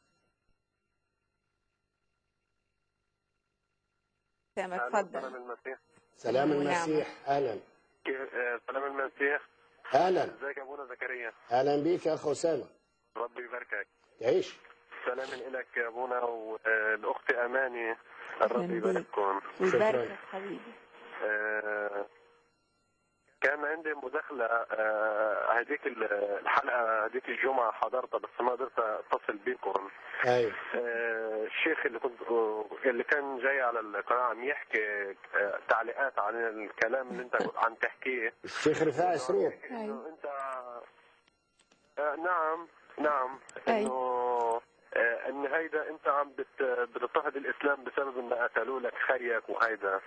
اسامه سلام اتفضل المسيح سلام ونعمة. المسيح اهلا كيف- آه، سلام المسيح اهلا ازيك يا ابونا زكريا اهلا بيك يا اخ اسامه ربي يباركك تعيش سلام لك يا ابونا والاخت اماني الرب أهلاً يبارككم ويباركك حبيبي آه، كان عندي مداخلة آه، هديك الحلقة هديك الجمعة حضرتها بس ما قدرت اتصل بيكم ايوه آه، الشيخ اللي كنت اللي كان جاي على القناة عم يحكي آه، تعليقات عن الكلام اللي انت عم تحكيه الشيخ رفاعي سرور انه انت آه، نعم نعم أي. انه آه، ان هيدا انت عم بت- بتضطهد الاسلام بسبب ان قتلوا لك خيك وهيدا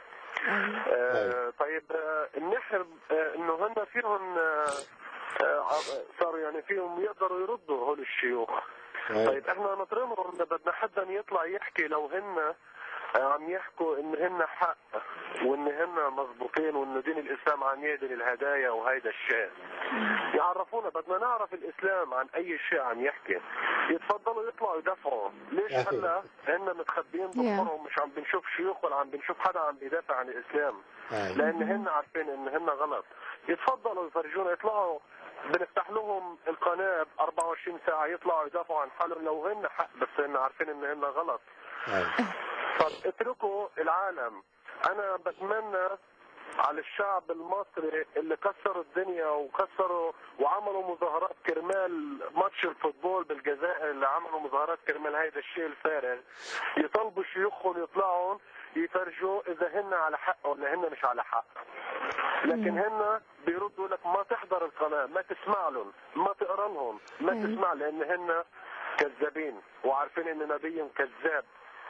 آه، طيب آه، النحر آه، انه هن فيهم آه، آه، صاروا يعني فيهم يقدروا يردوا هول الشيوخ أي. طيب احنا نطرمهم بدنا حدا يطلع يحكي لو هن آه، عم يحكوا ان هن حق وان هن مضبوطين وان دين الاسلام عم يهدي الهدايا وهيدا الشيء يعرفونا بدنا نعرف الاسلام عن اي شيء عم يحكي يتفضلوا يطلعوا يدافعوا ليش أيوة. هلا هن متخبيين بظهرهم مش عم بنشوف شيوخ ولا عم بنشوف حدا عم بيدافع عن الاسلام أيوة. لان هن عارفين ان هن غلط يتفضلوا يفرجونا يطلعوا بنفتح لهم القناه ب 24 ساعه يطلعوا يدافعوا عن حالهم لو هن حق بس هن عارفين ان هن غلط أيوة. طب اتركوا العالم انا بتمنى على الشعب المصري اللي كسروا الدنيا وكسروا وعملوا مظاهرات كرمال ماتش الفوتبول بالجزائر اللي عملوا مظاهرات كرمال هيدا الشيء الفارغ يطالبوا شيوخهم يطلعوا يفرجوا اذا هن على حق ولا هن مش على حق لكن هن بيردوا لك ما تحضر القناه ما تسمع لهم ما تقرا لهم ما مم. تسمع لان هن كذابين وعارفين ان نبيهم كذاب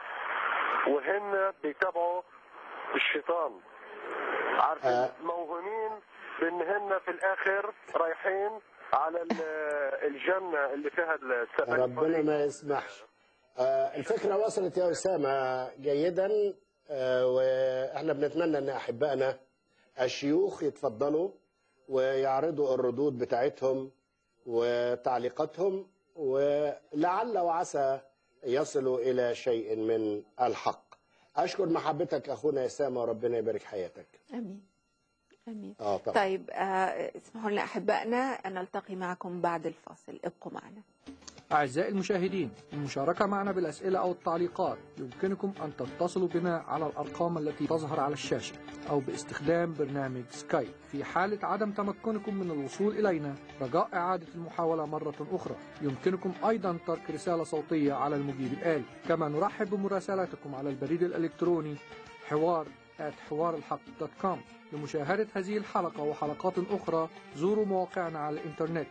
وهن بيتابعوا الشيطان عارفين آه. موهومين بان هن في الاخر رايحين على ال- الجنه اللي فيها السبع ربنا ما يسمحش آه، الفكرة وصلت يا أسامة جيدا آه، وإحنا بنتمنى أن أحبائنا الشيوخ يتفضلوا ويعرضوا الردود بتاعتهم وتعليقاتهم ولعل وعسى يصلوا إلى شيء من الحق أشكر محبتك أخونا أسامة وربنا يبارك حياتك امين امين آه طبعا طيب آه، اسمحوا لنا احبائنا ان نلتقي معكم بعد الفاصل ابقوا معنا أعزائي المشاهدين المشاركة معنا بالأسئلة أو التعليقات يمكنكم أن تتصلوا بنا على الأرقام التي تظهر على الشاشة أو باستخدام برنامج سكايب في حالة عدم تمكنكم من الوصول إلينا رجاء إعادة المحاولة مرة أخرى يمكنكم أيضا ترك رسالة صوتية على المجيب الآلي كما نرحب بمراسلاتكم على البريد الإلكتروني حوار حوار الحق دوت كوم لمشاهدة هذه الحلقة وحلقات أخرى زوروا مواقعنا على الإنترنت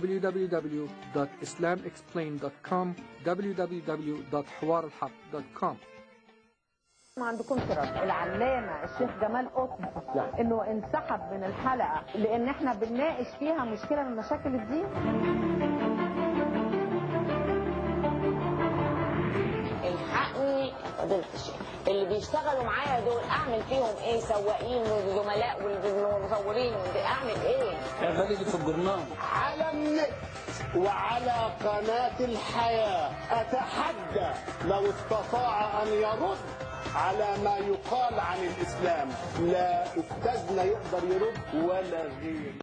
www.islamexplained.com www.حوارالحق.com ما عندكمش رد العلامه الشيخ جمال قطب انه انسحب من الحلقه لان احنا بنناقش فيها مشكله من مشاكل الدين الحقني فضيله الشيخ اللي بيشتغلوا معايا دول اعمل فيهم ايه سواقين وزملاء والمصورين اعمل ايه الراجل اللي في الجرنان على النت وعلى قناة الحياة أتحدى لو استطاع أن يرد على ما يقال عن الإسلام لا أستاذنا يقدر يرد ولا غير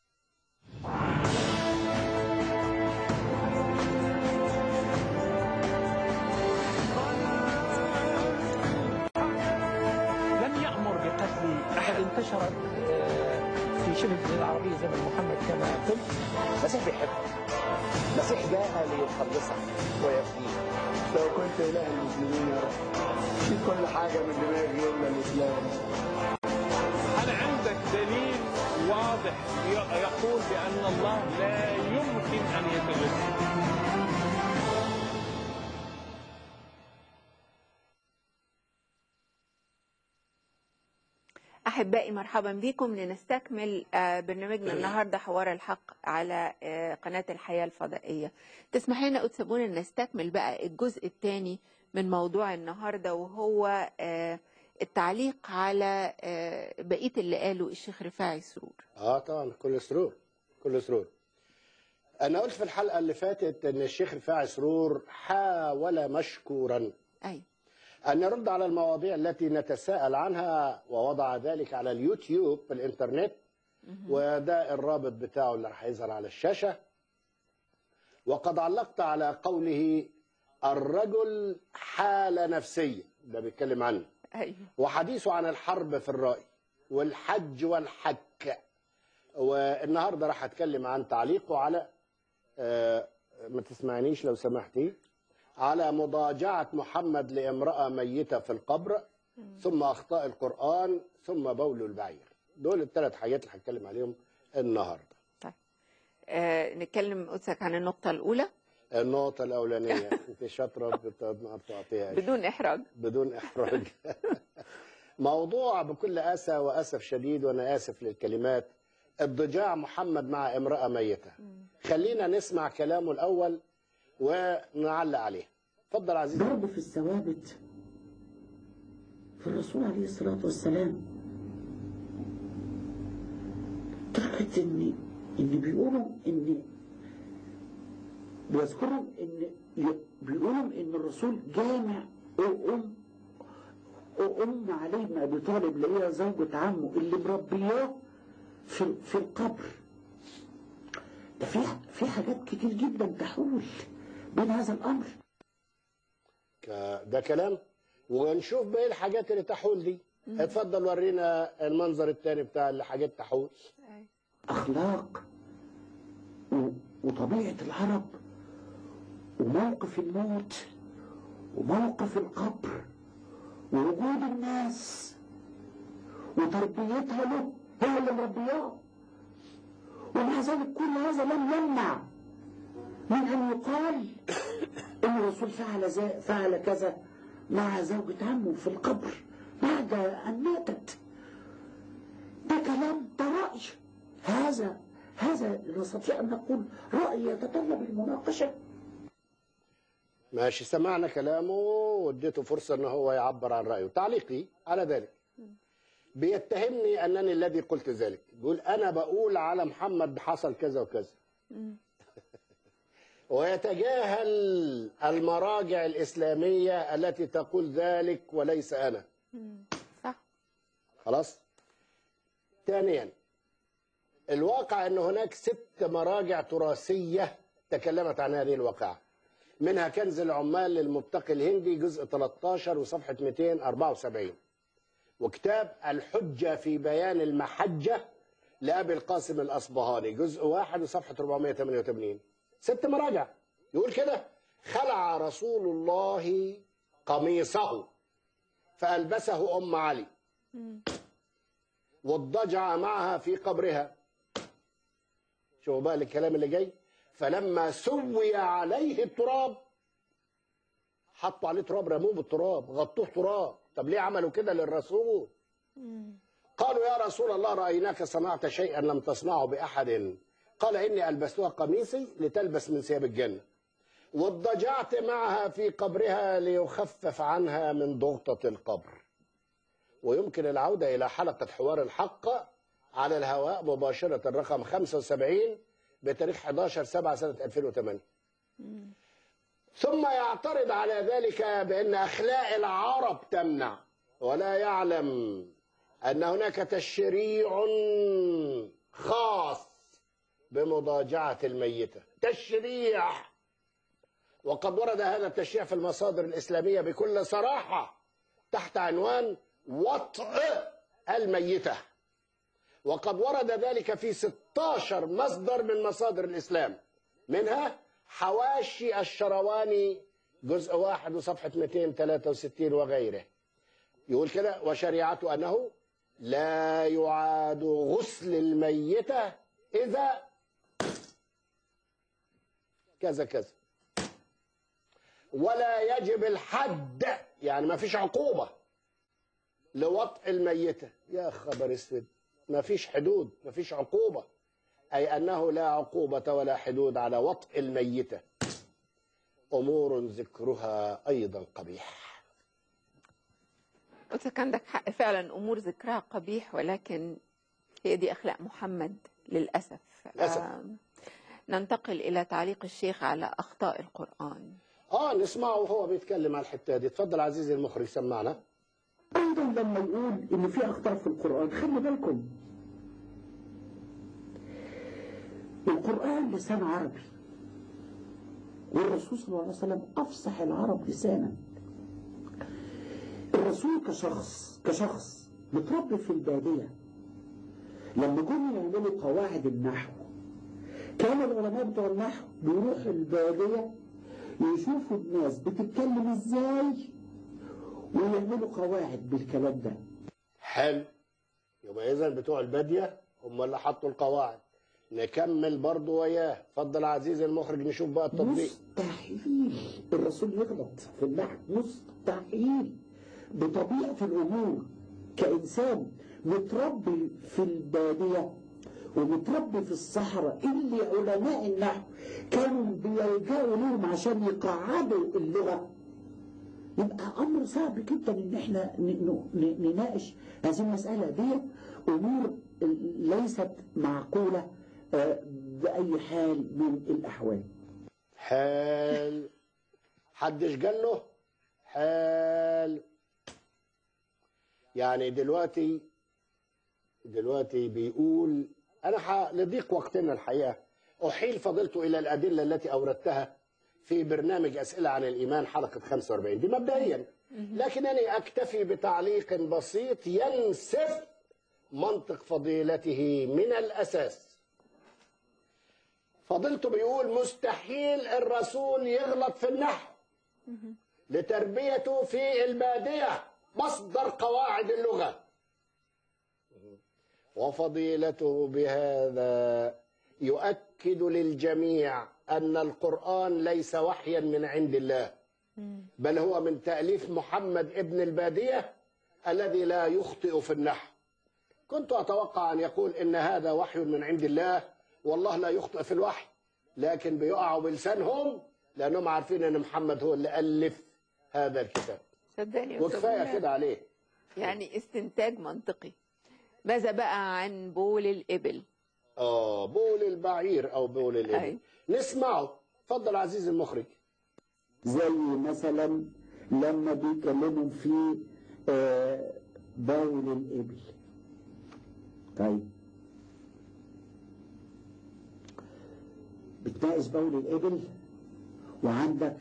لم يأمر بقتل أحد انتشرت آه، في شبه الجزيرة العربية زمن محمد كما قلت المسيح بيحبك المسيح جاء ليخلصك ويفديك لو كنت إله المسلمين يا رب شيل كل حاجة من دماغي إلا الإسلام هل عندك دليل واضح ي- يقول بأن الله لا يمكن أن يتجسد أحبائي مرحبا بكم لنستكمل آه، برنامجنا النهاردة حوار الحق على آه، قناة الحياة الفضائية تسمح لنا أتسابونا نستكمل بقى الجزء الثاني من موضوع النهاردة وهو آه، التعليق على آه، بقية اللي قاله الشيخ رفاعي سرور اه طبعا كل سرور كل سرور انا قلت في الحلقه اللي فاتت ان الشيخ رفاعي سرور حاول مشكورا أي ان يرد على المواضيع التي نتساءل عنها ووضع ذلك على اليوتيوب في الانترنت وده الرابط بتاعه اللي راح يظهر على الشاشه وقد علقت على قوله الرجل حاله نفسيه ده بيتكلم عنه أيوه وحديثه عن الحرب في الرأي والحج والحك والنهارده راح اتكلم عن تعليقه على آه، ما تسمعنيش لو سمحتي على مضاجعة محمد لامرأة ميتة في القبر ثم أخطاء القرآن ثم بول البعير دول الثلاث حاجات اللي هتكلم عليهم النهارده آه، نتكلم أتسك عن النقطة الأولى النقطة الأولانية أنت شاطرة بت- ما بتعطيهاش بدون إحراج بدون إحراج موضوع بكل أسى وأسف شديد وأنا آسف للكلمات اضطجاع محمد مع امرأة ميتة خلينا نسمع كلامه الأول ونعلق عليه اتفضل عزيزي برضه في الثوابت في الرسول عليه الصلاة والسلام طلعت ان ان بيقولوا ان بيذكروا ان ي- بيقولوا ان الرسول جامع ام ام علي بن ابي طالب اللي هي زوجة عمه اللي مربياه في في القبر ده في في حاجات كتير جدا تحول بين هذا الامر ك- ده كلام ونشوف بقى الحاجات اللي تحول دي اتفضل ورينا المنظر الثاني بتاع الحاجات تحول أخلاق و- وطبيعة العرب وموقف الموت وموقف القبر ووجود الناس وتربيتها له هي اللي مربياه ومع ذلك كل هذا لم يمنع من أن يقال إن الرسول فعل زي فعل كذا مع زوجة عمه في القبر بعد أن ماتت ده كلام ده رأي هذا هذا نستطيع أن نقول رأي يتطلب المناقشة ماشي سمعنا كلامه واديته فرصة ان هو يعبر عن رأيه تعليقي على ذلك بيتهمني انني الذي قلت ذلك بيقول انا بقول على محمد حصل كذا وكذا ويتجاهل المراجع الإسلامية التي تقول ذلك وليس أنا صح خلاص ثانيا الواقع أن هناك ست مراجع تراثية تكلمت عن هذه الواقعة منها كنز العمال للمبتقي الهندي جزء 13 وصفحة 274 وكتاب الحجة في بيان المحجة لأبي القاسم الأصبهاني جزء واحد وصفحة 488 ست مراجع يقول كده خلع رسول الله قميصه فألبسه أم علي واضطجع معها في قبرها شوفوا بقى الكلام اللي جاي فلما سوي عليه التراب حطوا عليه تراب رموه بالتراب غطوه تراب طب ليه عملوا كده للرسول قالوا يا رسول الله رأيناك صنعت شيئا لم تصنعه بأحد قال إني ألبستها قميصي لتلبس من ثياب الجنة واضطجعت معها في قبرها ليخفف عنها من ضغطة القبر ويمكن العودة إلى حلقة حوار الحق على الهواء مباشرة رقم 75 بتاريخ 11 7 سنة 2008 ثم يعترض على ذلك بأن أخلاق العرب تمنع ولا يعلم أن هناك تشريع خاص بمضاجعة الميتة تشريع وقد ورد هذا التشريع في المصادر الإسلامية بكل صراحة تحت عنوان وطء الميتة وقد ورد ذلك في 16 مصدر من مصادر الإسلام منها حواشي الشرواني جزء واحد وصفحة 263 وغيره يقول كده وشريعته أنه لا يعاد غسل الميتة إذا كذا كذا ولا يجب الحد يعني ما فيش عقوبة لوطء الميتة يا خبر اسود ما فيش حدود ما فيش عقوبة أي أنه لا عقوبة ولا حدود على وطء الميتة أمور ذكرها أيضا قبيح قلت عندك حق فعلا أمور ذكرها قبيح ولكن هي دي أخلاق محمد للأسف للأسف. آم، ننتقل إلى تعليق الشيخ على أخطاء القرآن آه نسمعه وهو بيتكلم على الحتة دي اتفضل عزيزي المخرج سمعنا ايضا لما يقول ان في اخطاء في القران خلي بالكم القران لسان عربي والرسول صلى الله عليه وسلم افصح العرب لسانا الرسول كشخص كشخص متربي في الباديه لما جم يعملوا قواعد النحو كان العلماء بتوع النحو بيروحوا الباديه يشوفوا الناس بتتكلم ازاي ويعملوا قواعد بالكلام ده حلو يبقى إذا بتوع البادية هم اللي حطوا القواعد نكمل برضو وياه اتفضل عزيزي المخرج نشوف بقى التطبيق مستحيل الرسول يغلط في النحو مستحيل بطبيعة الأمور كإنسان متربي في البادية ومتربي في الصحراء اللي علماء النحو كانوا بيلجأوا لهم عشان يقعدوا اللغة يبقى أمر صعب جدا إن احنا ن- ن- نناقش هذه المسألة دي أمور ليست معقولة آه، بأي حال من الأحوال حال حدش قال له حال يعني دلوقتي دلوقتي بيقول انا ح- لضيق وقتنا الحقيقه احيل فضيلته الى الادله التي اوردتها في برنامج اسئله عن الايمان حلقه 45 دي مبدئيا لكنني اكتفي بتعليق بسيط ينسف منطق فضيلته من الاساس فضيلته بيقول مستحيل الرسول يغلط في النحو لتربيته في البادية مصدر قواعد اللغة وفضيلته بهذا يؤكد للجميع أن القرآن ليس وحيا من عند الله بل هو من تأليف محمد ابن البادية الذي لا يخطئ في النحو كنت أتوقع أن يقول إن هذا وحي من عند الله والله لا يخطئ في الوحي لكن بيقعوا بلسانهم لأنهم عارفين أن محمد هو اللي ألف هذا الكتاب صدقني يا وكفاية أستاذ كده عليه يعني استنتاج منطقي ماذا بقى عن بول الإبل آه بول البعير أو بول الإبل أي. نسمعه اتفضل عزيزي المخرج زي مثلا لما بيكلموا في آه، بول الإبل طيب بتناقش بول الإبل وعندك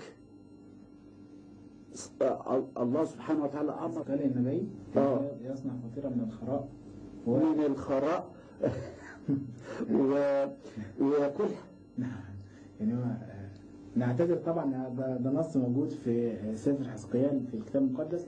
س- آه، الله سبحانه وتعالى أمر قال النبي آه. يصنع فطيرة من الخراء من الخراء و... وياكلها يعني هو آه، نعتذر طبعا ده, ده نص موجود في آه، سفر حزقيال في الكتاب المقدس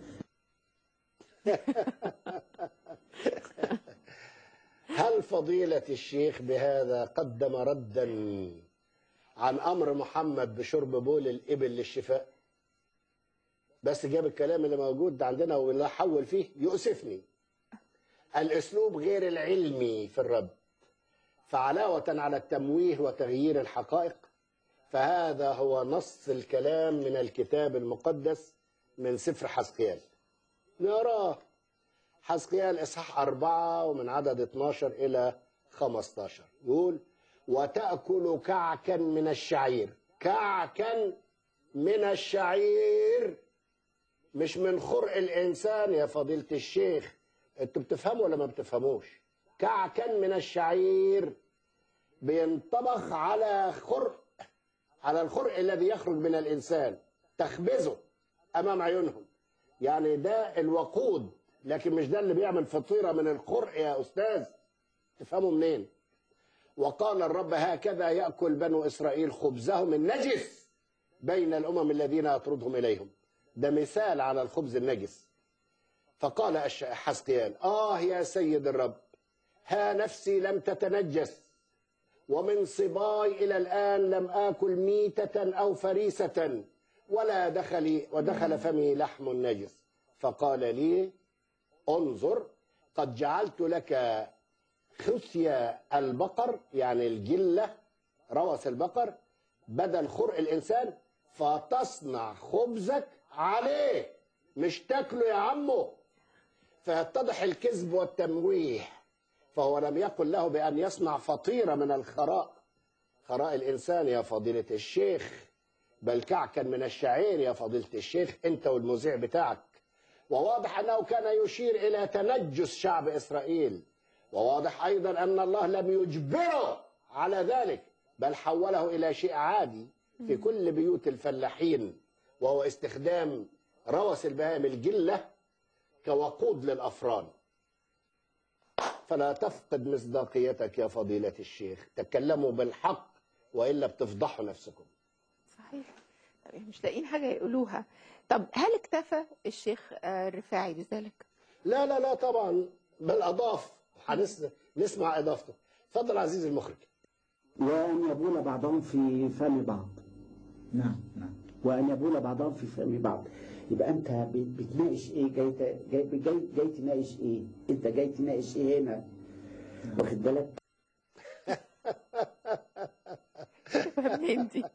هل فضيلة الشيخ بهذا قدم ردا عن أمر محمد بشرب بول الإبل للشفاء بس جاب الكلام اللي موجود عندنا واللي حول فيه يؤسفني الأسلوب غير العلمي في الرد فعلاوة على التمويه وتغيير الحقائق فهذا هو نص الكلام من الكتاب المقدس من سفر حزقيال نراه حزقيال إصحاح أربعة ومن عدد 12 إلى 15 يقول وتأكل كعكا من الشعير كعكا من الشعير مش من خرق الإنسان يا فضيلة الشيخ انتوا بتفهموا ولا ما بتفهموش كعكا من الشعير بينطبخ على خرق على الخرق الذي يخرج من الإنسان تخبزه أمام عيونهم يعني ده الوقود لكن مش ده اللي بيعمل فطيرة من الخرق يا أستاذ تفهموا منين وقال الرب هكذا يأكل بنو إسرائيل خبزهم النجس بين الأمم الذين أطردهم إليهم ده مثال على الخبز النجس فقال الش- حسقيال آه يا سيد الرب ها نفسي لم تتنجس ومن صباي إلى الآن لم آكل ميتة أو فريسة ولا دخل ودخل فمي لحم نجس فقال لي انظر قد جعلت لك خصي البقر يعني الجلة روس البقر بدل خرق الإنسان فتصنع خبزك عليه مش تاكله يا عمو فيتضح الكذب والتمويه فهو لم يقل له بأن يصنع فطيرة من الخراء خراء الإنسان يا فضيلة الشيخ بل كعكا من الشعير يا فضيلة الشيخ أنت والمذيع بتاعك وواضح أنه كان يشير إلى تنجس شعب إسرائيل وواضح أيضا أن الله لم يجبره على ذلك بل حوله إلى شيء عادي في كل بيوت الفلاحين وهو استخدام روس البهائم الجلة كوقود للأفران فلا تفقد مصداقيتك يا فضيلة الشيخ تكلموا بالحق وإلا بتفضحوا نفسكم صحيح طب مش لاقيين حاجة يقولوها طب هل اكتفى الشيخ آه، الرفاعي بذلك؟ لا لا لا طبعا بل أضاف هنس- نسمع إضافته اتفضل عزيزي المخرج وأن يبول بعضهم في فم بعض نعم نعم وأن يبول بعضهم في فم بعض يبقى أنت ب- بتناقش إيه جاي ت- جاي جاي, جاي تناقش إيه أنت جاي تناقش إيه هنا واخد بالك منين دي؟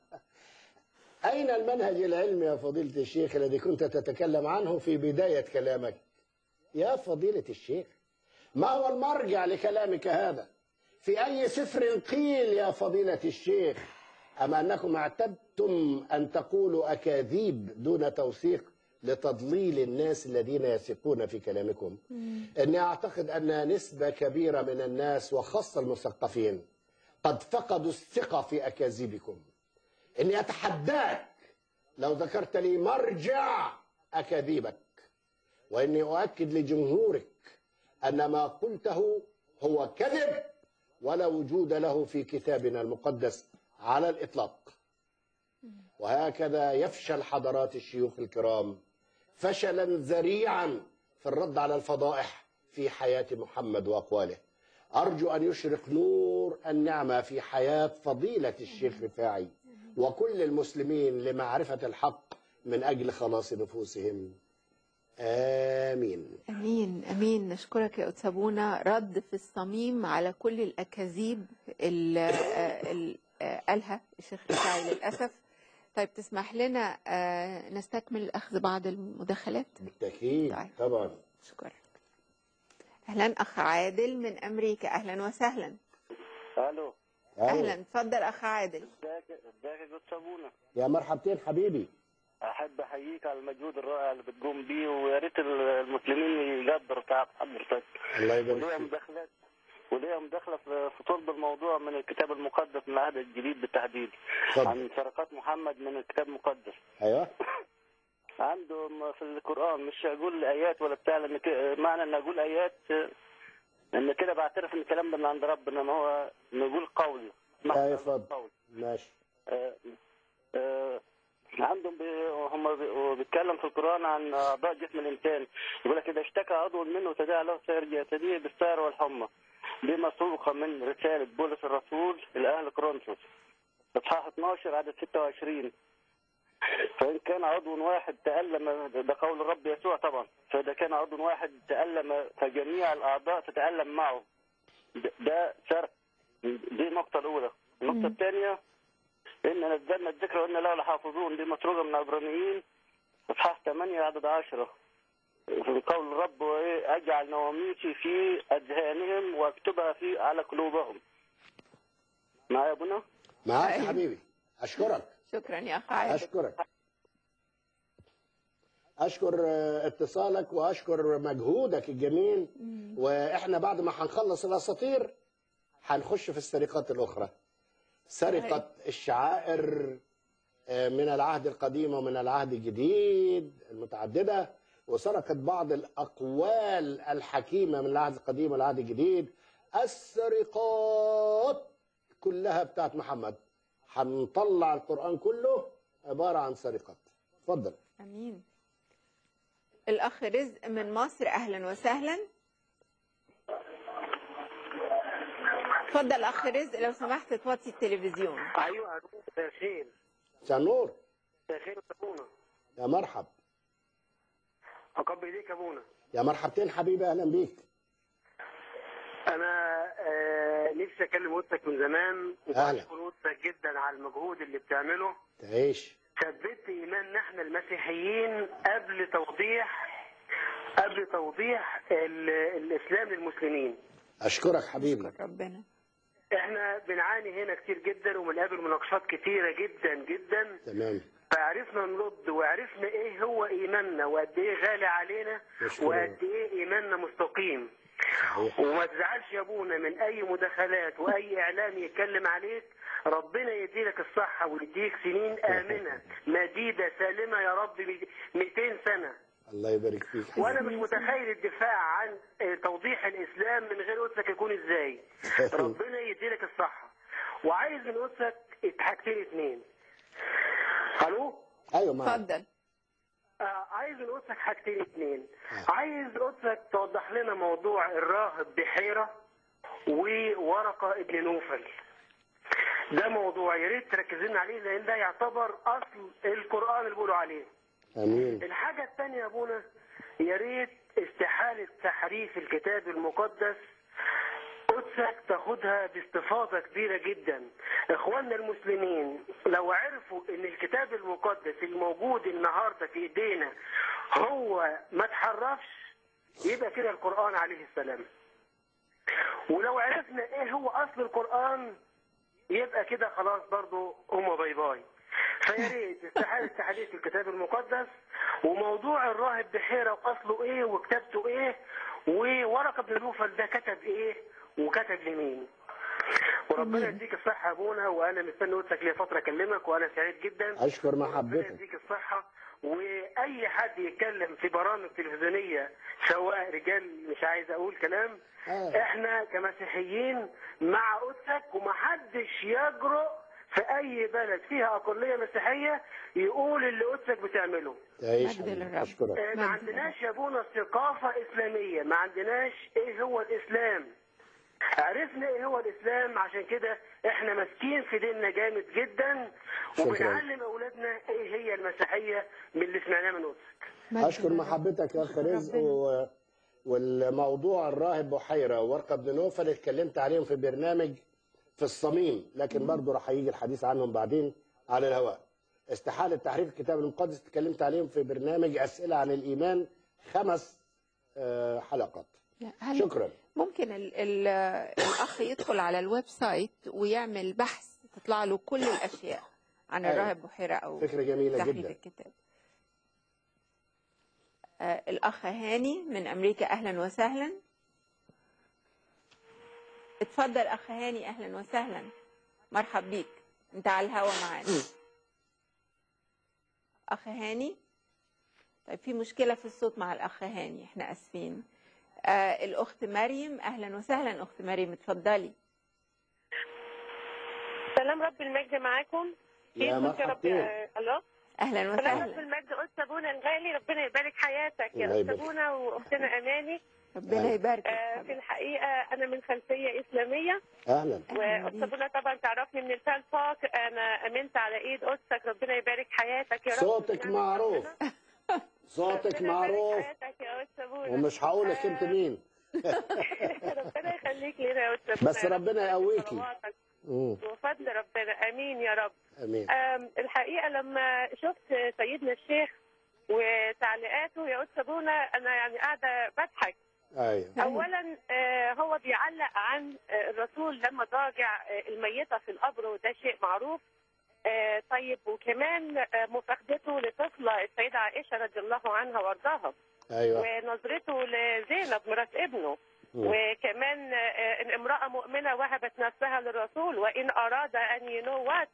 أين المنهج العلمي يا فضيلة الشيخ الذي كنت تتكلم عنه في بداية كلامك يا فضيلة الشيخ ما هو المرجع لكلامك هذا في أي سفر قيل يا فضيلة الشيخ أما أنكم اعتدتم أن تقولوا أكاذيب دون توثيق لتضليل الناس الذين يثقون في كلامكم أني أعتقد أن نسبة كبيرة من الناس وخاصة المثقفين قد فقدوا الثقة في أكاذيبكم إني أتحداك لو ذكرت لي مرجع أكاذيبك وإني أؤكد لجمهورك أن ما قلته هو كذب ولا وجود له في كتابنا المقدس على الإطلاق وهكذا يفشل حضرات الشيوخ الكرام فشلا ذريعا في الرد على الفضائح في حياة محمد وأقواله أرجو أن يشرق نور النعمة في حياة فضيلة الشيخ رفاعي وكل المسلمين لمعرفة الحق من أجل خلاص نفوسهم آمين امين امين نشكرك يا أتسابونا رد في الصميم على كل الاكاذيب اللي آه، اللي، آه، قالها الشيخ رفاعي للاسف طيب تسمح لنا آه، نستكمل اخذ بعض المداخلات بالتأكيد طبعا شكرا اهلا اخ عادل من امريكا اهلا وسهلا الو اهلا اتفضل اخ عادل ازيك ازيك يا جود صابونه يا مرحبتين حبيبي احب احييك على المجهود الرائع اللي بتقوم بيه ويا ريت المسلمين يقدروا تعب حضرتك الله يبارك وليها فيك مداخلات وليها مداخله في في صلب الموضوع من الكتاب المقدس من العهد الجديد بالتحديد اتفضل. عن سرقات محمد من الكتاب المقدس أيوه عنده م- في القران مش اقول ايات ولا بتاع لان ك- معنى ان اقول ايات آه، ان كده بعترف ان الكلام ده من عند ربنا ان هو نقول قول أيوه اتفضل ماشي آه، آه، عندهم بي هم بي بيتكلم في القرآن عن أعضاء جسم الإنسان يقول لك إذا اشتكى عضو منه تداعى له سائر جسده بالسهر والحمى دي مسروقة من رسالة بولس الرسول لأهل كورنثوس إصحاح 12 عدد 26 فإن كان عضو واحد تألم ده قول الرب يسوع طبعا فإذا كان عضو واحد تألم فجميع الأعضاء تتألم معه ده- ده سرق دي النقطة الأولى النقطة الثانية إن نزلنا الذكر وإن له لحافظون دي متروجة من عبرانيين إصحاح 8 عدد 10 في قول الرب وإيه أجعل نواميسي في أذهانهم وأكتبها في على قلوبهم معايا يا أبونا؟ معاك يا حبيبي اشكرك شكرا يا اخ عادل اشكرك اشكر آه، اتصالك واشكر مجهودك الجميل واحنا بعد ما هنخلص الاساطير هنخش في السرقات الاخرى سرقه الشعائر آه، من العهد القديم ومن العهد الجديد المتعدده وسرقت بعض الاقوال الحكيمه من العهد القديم والعهد الجديد السرقات كلها بتاعت محمد هنطلع القران كله عباره عن سرقات اتفضل امين الاخ رزق من مصر اهلا وسهلا اتفضل اخ رزق لو سمحت توطي التلفزيون ايوه أبونا مساء الخير سنور مساء الخير يا ابونا يا مرحب اقبل ايديك يا ابونا يا مرحبتين حبيبي اهلا بيك انا آه نفسي اكلم قدسك من زمان أهلا. وبشكر قدسك جدا على المجهود اللي بتعمله تعيش ثبت ايماننا احنا المسيحيين قبل توضيح قبل توضيح ال- الاسلام للمسلمين اشكرك حبيبي ربنا احنا بنعاني هنا كتير جدا وبنقابل مناقشات كتيره جدا جدا تمام فعرفنا نرد وعرفنا ايه هو ايماننا وقد ايه غالي علينا يشكر وقد ايه ايماننا مستقيم وما تزعلش يا ابونا من اي مداخلات واي اعلام يتكلم عليك ربنا يديلك الصحة ويديك سنين آمنة مديدة سالمة يا رب 200 سنة الله يبارك فيك وانا مش متخيل الدفاع عن آه، توضيح الاسلام من غير قدسك يكون ازاي ربنا يديلك الصحة وعايز من قدسك حاجتين اتنين الو ايوه معاك اتفضل آه، عايز من قدسك حاجتين اتنين عايز قدسك توضح لنا موضوع الراهب بحيرة وورقة ابن نوفل ده موضوع يا ريت تركز لنا عليه لان ده يعتبر اصل القران اللي بيقولوا عليه امين الحاجه الثانيه يا ابونا يا ريت استحاله تحريف الكتاب المقدس قدسك تاخدها باستفاضه كبيره جدا اخواننا المسلمين لو عرفوا ان الكتاب المقدس الموجود النهارده في ايدينا هو ما تحرفش يبقى كده القران عليه السلام ولو عرفنا ايه هو اصل القران يبقى كده خلاص برضو هم باي باي فيا ريت استحاله تحديث الكتاب المقدس وموضوع الراهب بحيره واصله ايه وكتابته ايه وورقه بن نوفل ده كتب ايه وكتب لمين وربنا يديك الصحه يا ابونا وانا مستني قلتك ليا فتره اكلمك وانا سعيد جدا اشكر ربنا محبتك يديك الصحة وأي حد يتكلم في برامج تلفزيونية سواء رجال مش عايز أقول كلام إحنا كمسيحيين مع قدسك ومحدش يجرؤ في أي بلد فيها أقلية مسيحية يقول اللي قدسك بتعمله تعيش حبيبي. اشكرك آه، ما عندناش يا ابونا ثقافة إسلامية ما عندناش إيه هو الإسلام عرفنا إيه هو الإسلام عشان كده إحنا ماسكين في ديننا جامد جدا شكراً. وبنعلم أولادنا إيه هي المسيحية من اللي سمعناه من قدسك اشكر محبتك يا اخ رزق و... والموضوع الراهب بحيره وورقه بن نوفل اتكلمت عليهم في برنامج في الصميم لكن برضه راح يجي الحديث عنهم بعدين على الهواء استحاله تحريف الكتاب المقدس اتكلمت عليهم في برنامج اسئله عن الايمان خمس آه، حلقات هل شكرا ممكن ال ال الاخ يدخل على الويب سايت ويعمل بحث تطلع له كل الاشياء عن أيوة. الراهب بحيره او فكرة جميلة تحريف جدا. الكتاب آه الاخ هاني من امريكا اهلا وسهلا اتفضل اخ هاني اهلا وسهلا مرحب بيك انت على الهوا معانا اخ هاني طيب في مشكله في الصوت مع الاخ هاني احنا اسفين آه الاخت مريم اهلا وسهلا اخت مريم اتفضلي سلام رب المجد معاكم يا كيفك رب مرحبتين. آه، الله اهلا سلام وسهلا رب المجد قدس ابونا الغالي ربنا يبارك حياتك الله يا قدس يبارك. ابونا واختنا اماني ربنا يبارك آه في الحقيقه انا من خلفيه اسلاميه اهلا وقدس ابونا طبعا تعرفني من الفال باك انا امنت على ايد قدسك ربنا يبارك حياتك يا رب صوتك معروف صوتك ربنا يبارك معروف حياتك يا قدس ابونا ومش هقول لك انت مين ربنا يخليك لنا يا قدس ابونا بس ربنا يقويكي مم. وفضل ربنا امين يا رب امين أم، الحقيقه لما شفت سيدنا الشيخ وتعليقاته يا استاذ ابونا انا يعني قاعده بضحك ايوه اولا آه، هو بيعلق عن آه، الرسول لما ضاجع آه، الميته في القبر وده شيء معروف آه، طيب وكمان آه، مفاخدته لطفله السيده عائشه رضي الله عنها وارضاها ايوه ونظرته لزينب مرات ابنه مم. وكمان آه، ان امراه مؤمنه وهبت نفسها للرسول وان اراد ان ينوت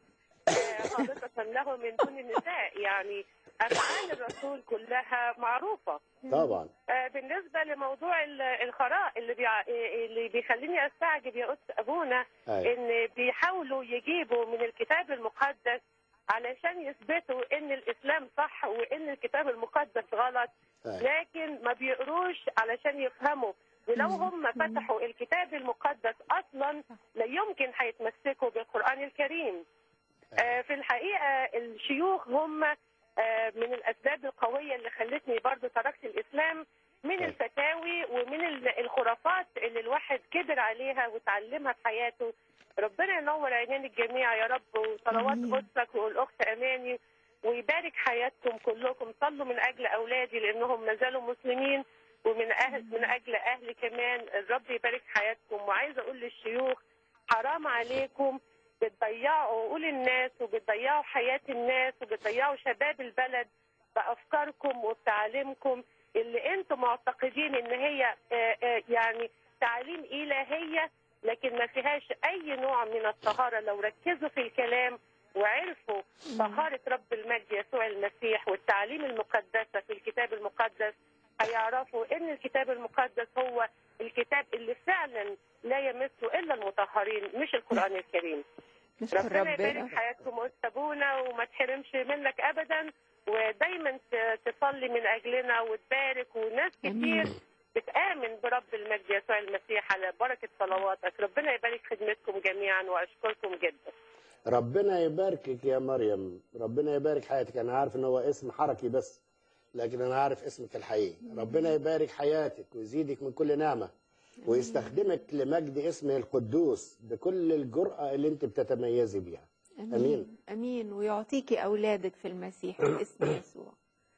خالصه له من دون النساء يعني افعال الرسول كلها معروفه طبعا آه، بالنسبه لموضوع ال- الخراء اللي بيع... اللي بيخليني استعجب يا أست ابونا أيوة. ان بيحاولوا يجيبوا من الكتاب المقدس علشان يثبتوا ان الاسلام صح وان الكتاب المقدس غلط أيوة. لكن ما بيقروش علشان يفهموا ولو هم فتحوا الكتاب المقدس اصلا لا يمكن هيتمسكوا بالقران الكريم آه، في الحقيقه الشيوخ هم آه، من الاسباب القويه اللي خلتني برضو تركت الاسلام من الفتاوي ومن ال- الخرافات اللي الواحد كبر عليها وتعلمها في حياته ربنا ينور عينين الجميع يا رب وصلوات قدسك والاخت اماني ويبارك حياتكم كلكم صلوا من اجل اولادي لانهم ما زالوا مسلمين ومن اهل من اجل اهلي كمان الرب يبارك حياتكم وعايزه اقول للشيوخ حرام عليكم بتضيعوا عقول الناس وبتضيعوا حياه الناس وبتضيعوا شباب البلد بافكاركم وبتعاليمكم اللي انتم معتقدين ان هي آه، آه، يعني تعاليم الهيه لكن ما فيهاش اي نوع من الطهاره لو ركزوا في الكلام وعرفوا طهاره رب المجد يسوع المسيح والتعاليم المقدسه في الكتاب المقدس هيعرفوا ان الكتاب المقدس هو الكتاب اللي فعلا لا يمسه الا المطهرين مش القران الكريم نشكر ربنا ربنا. يبارك حياتكم واستبونا وما تحرمش منك ابدا ودايما ت- تصلي من اجلنا وتبارك وناس كتير بتآمن برب المجد يسوع المسيح على بركة صلواتك ربنا يبارك خدمتكم جميعا وأشكركم جدا ربنا يباركك يا مريم ربنا يبارك حياتك انا عارف ان هو اسم حركي بس لكن انا عارف اسمك الحقيقي ربنا يبارك حياتك ويزيدك من كل نعمه ويستخدمك لمجد اسمه القدوس بكل الجرأة اللي انت بتتميزي بيها امين امين ويعطيكي اولادك في المسيح باسم يسوع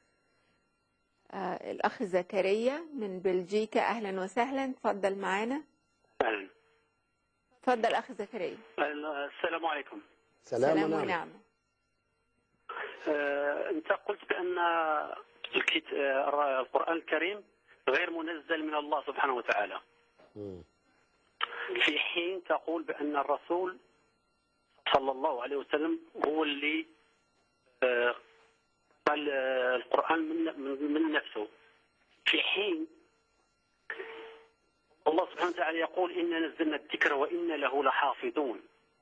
آه الاخ زكريا من بلجيكا اهلا وسهلا اتفضل معانا أهلا اتفضل اخ زكريا أهلا. السلام عليكم سلام ونعمه آه، أنت قلت بأن الكت- آه، القرآن الكريم غير منزل من الله سبحانه وتعالى في حين تقول بأن الرسول صلى الله عليه وسلم هو اللي آه، قال آه، القرآن من من- من نفسه في حين الله سبحانه وتعالى يقول إنا نزلنا الذكر وإنا له لحافظون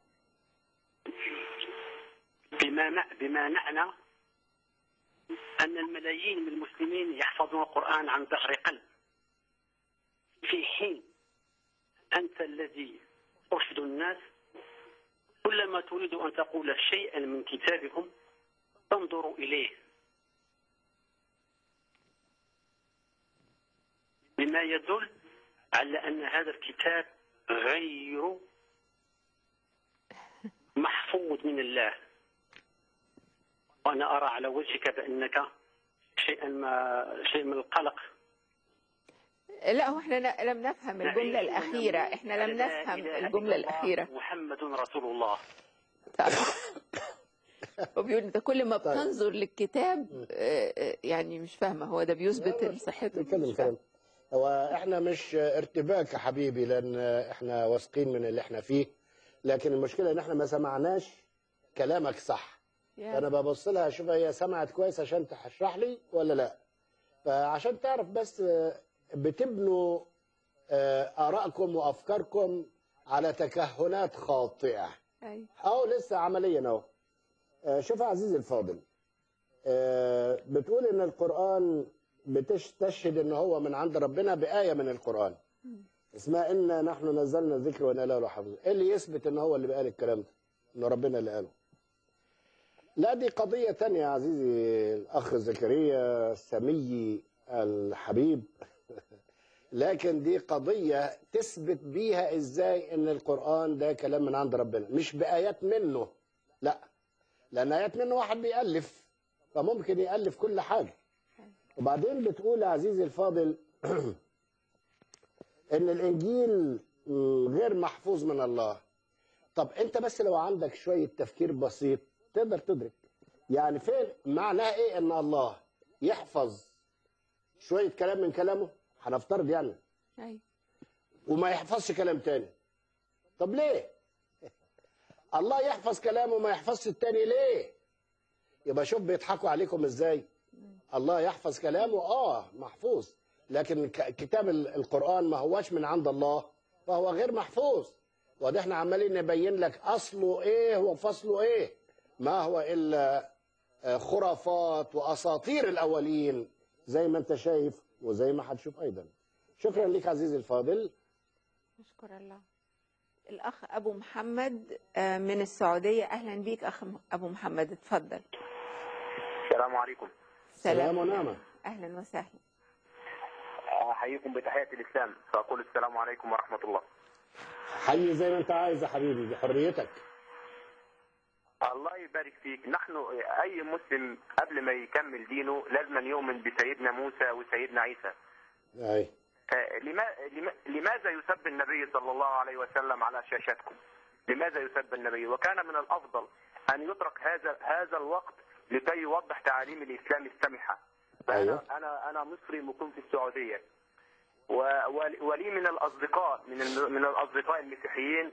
بما مع- بما معنى أن الملايين من المسلمين يحفظون القرآن عن ظهر قلب في حين أنت الذي ترشد الناس كلما تريد أن تقول شيئا من كتابهم تنظر إليه بما يدل على أن هذا الكتاب غير محفوظ من الله وأنا أرى على وجهك بأنك شيئا ما شيء من القلق لا هو احنا ن- لم نفهم الجمله الاخيره احنا لم لا نفهم إله إلا الجمله الله الاخيره محمد رسول الله هو بيقول انت كل ما بتنظر للكتاب آه، آه، يعني مش فاهمه هو ده بيثبت صحته بيتكلم كلام هو احنا مش ارتباك يا حبيبي لان احنا واثقين من اللي احنا فيه لكن المشكله ان احنا ما سمعناش كلامك صح يا. انا ببص لها اشوف هي سمعت كويس عشان تشرح لي ولا لا فعشان تعرف بس بتبنوا آه، ارائكم وافكاركم على تكهنات خاطئه أيوة. اهو لسه عمليا اهو آه، شوف يا عزيزي الفاضل آه، بتقول ان القران بتشهد ان هو من عند ربنا بايه من القران اسمها انا نحن نزلنا الذكر وانا له حافظون ايه اللي يثبت ان هو اللي قال الكلام ده ان ربنا اللي قاله لا دي قضيه تانية يا عزيزي الاخ زكريا السمي الحبيب لكن دي قضية تثبت بيها ازاي ان القرآن ده كلام من عند ربنا مش بآيات منه لا لأن آيات منه واحد بيألف فممكن يألف كل حاجة وبعدين بتقول يا عزيزي الفاضل ان الانجيل م، غير محفوظ من الله طب انت بس لو عندك شوية تفكير بسيط تقدر تدرك يعني فين معناها ايه ان الله يحفظ شوية كلام من كلامه هنفترض يعني أيوة. وما يحفظش كلام تاني طب ليه الله يحفظ كلامه وما يحفظش التاني ليه يبقى شوف بيضحكوا عليكم ازاي الله يحفظ كلامه اه محفوظ لكن ك- كتاب ال- القرآن ما هوش من عند الله فهو غير محفوظ وده احنا عمالين نبين لك اصله ايه وفصله ايه ما هو الا آه، خرافات واساطير الاولين زي ما انت شايف وزي ما هتشوف ايضا شكرا لك عزيزي الفاضل نشكر الله الأخ أبو محمد آه، من السعودية أهلا بيك أخ م- أبو محمد اتفضل السلام عليكم سلام ونعمة أهلا وسهلا أحييكم بتحية الإسلام فأقول السلام عليكم ورحمة الله حي زي ما انت عايز يا حبيبي بحريتك الله يبارك فيك نحن أي مسلم قبل ما يكمل دينه لازم يؤمن بسيدنا موسى وسيدنا عيسى اي آه، لما- لما- لماذا يسب النبي صلى الله عليه وسلم على شاشتكم لماذا يسب النبي وكان من الأفضل أن يترك هذا هذا الوقت لكي يوضح تعاليم الإسلام السمحة ايوه أنا أنا مصري مقيم في السعودية و- ول- ولي من الأصدقاء من الم- من الأصدقاء المسيحيين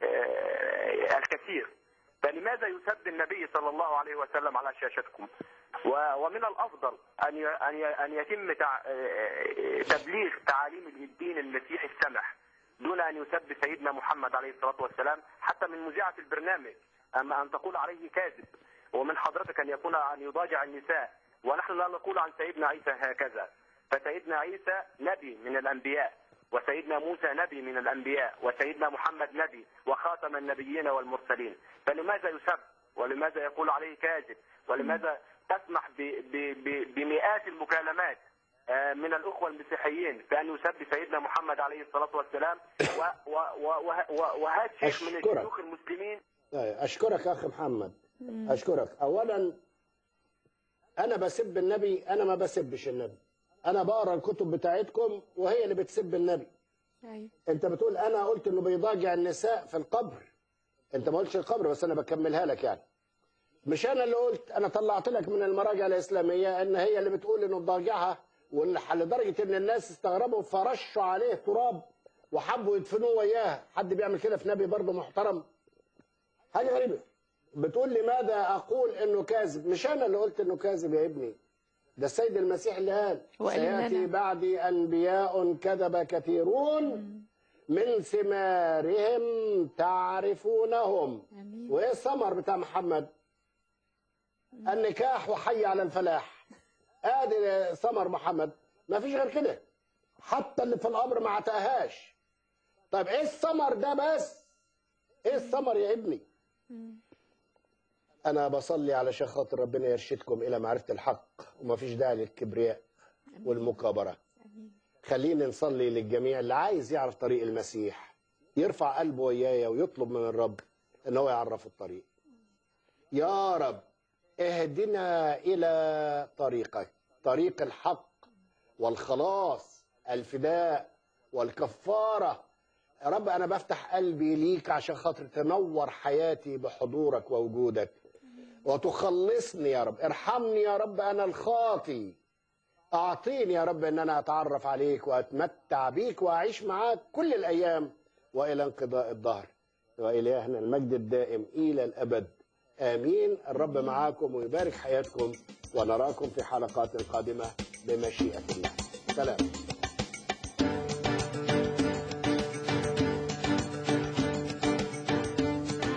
آه، الكثير فلماذا يسب النبي صلى الله عليه وسلم على شاشتكم و- ومن الأفضل أن ي- أن ي- أن يتم تع- آه، تبليغ تعاليم الدين المسيحي السمح دون أن يسب سيدنا محمد عليه الصلاة والسلام حتى من مذيعة البرنامج أما أن تقول عليه كاذب ومن حضرتك أن يكون أن يضاجع النساء ونحن لا نقول عن سيدنا عيسى هكذا فسيدنا عيسى نبي من الأنبياء وسيدنا موسى نبي من الأنبياء وسيدنا محمد نبي وخاتم النبيين والمرسلين فلماذا يسب ولماذا يقول عليه كاذب ولماذا تسمح ب ب ب بمئات المكالمات آه، من الأخوة المسيحيين بأن يسب سيدنا محمد عليه الصلاة والسلام و- و- و- و- وهذا شيخ من أشكرك. الشيوخ المسلمين أي، اشكرك يا اخ محمد اشكرك اولا انا بسب النبي انا ما بسبش النبي انا بقرا الكتب بتاعتكم وهي اللي بتسب النبي أيوة. انت بتقول انا قلت انه بيضاجع النساء في القبر انت ما قلتش القبر بس انا بكملها لك يعني مش انا اللي قلت انا طلعت لك من المراجع الاسلاميه ان هي اللي بتقول انه ضاجعها وان لدرجه ان الناس استغربوا فرشوا عليه تراب وحبوا يدفنوه وياه حد بيعمل كده في نبي برضه محترم حاجه غريبه بتقول لماذا اقول انه كاذب مش انا اللي قلت انه كاذب يا ابني ده السيد المسيح اللي قال وقال لنا سياتي لا. بعدي انبياء كذب كثيرون من ثمارهم تعرفونهم وايه الثمر بتاع محمد النكاح وحي على الفلاح ادي ثمر محمد ما فيش غير كده حتى اللي في القبر ما عتقهاش طيب ايه الثمر ده بس ايه الثمر يا ابني انا بصلي علشان خاطر ربنا يرشدكم الى معرفه الحق وما فيش داعي للكبرياء والمكابره خلينا نصلي للجميع اللي عايز يعرف طريق المسيح يرفع قلبه ويايا ويطلب من الرب ان هو يعرفه الطريق يا رب اهدنا الى طريقك طريق الحق والخلاص الفداء والكفاره يا رب انا بفتح قلبي ليك عشان خاطر تنور حياتي بحضورك ووجودك وتخلصني يا رب ارحمني يا رب انا الخاطي اعطيني يا رب ان انا اتعرف عليك واتمتع بيك واعيش معاك كل الايام والى انقضاء الدهر والهنا المجد الدائم الى الابد امين الرب معاكم ويبارك حياتكم ونراكم في حلقات قادمه بمشيئه الله سلام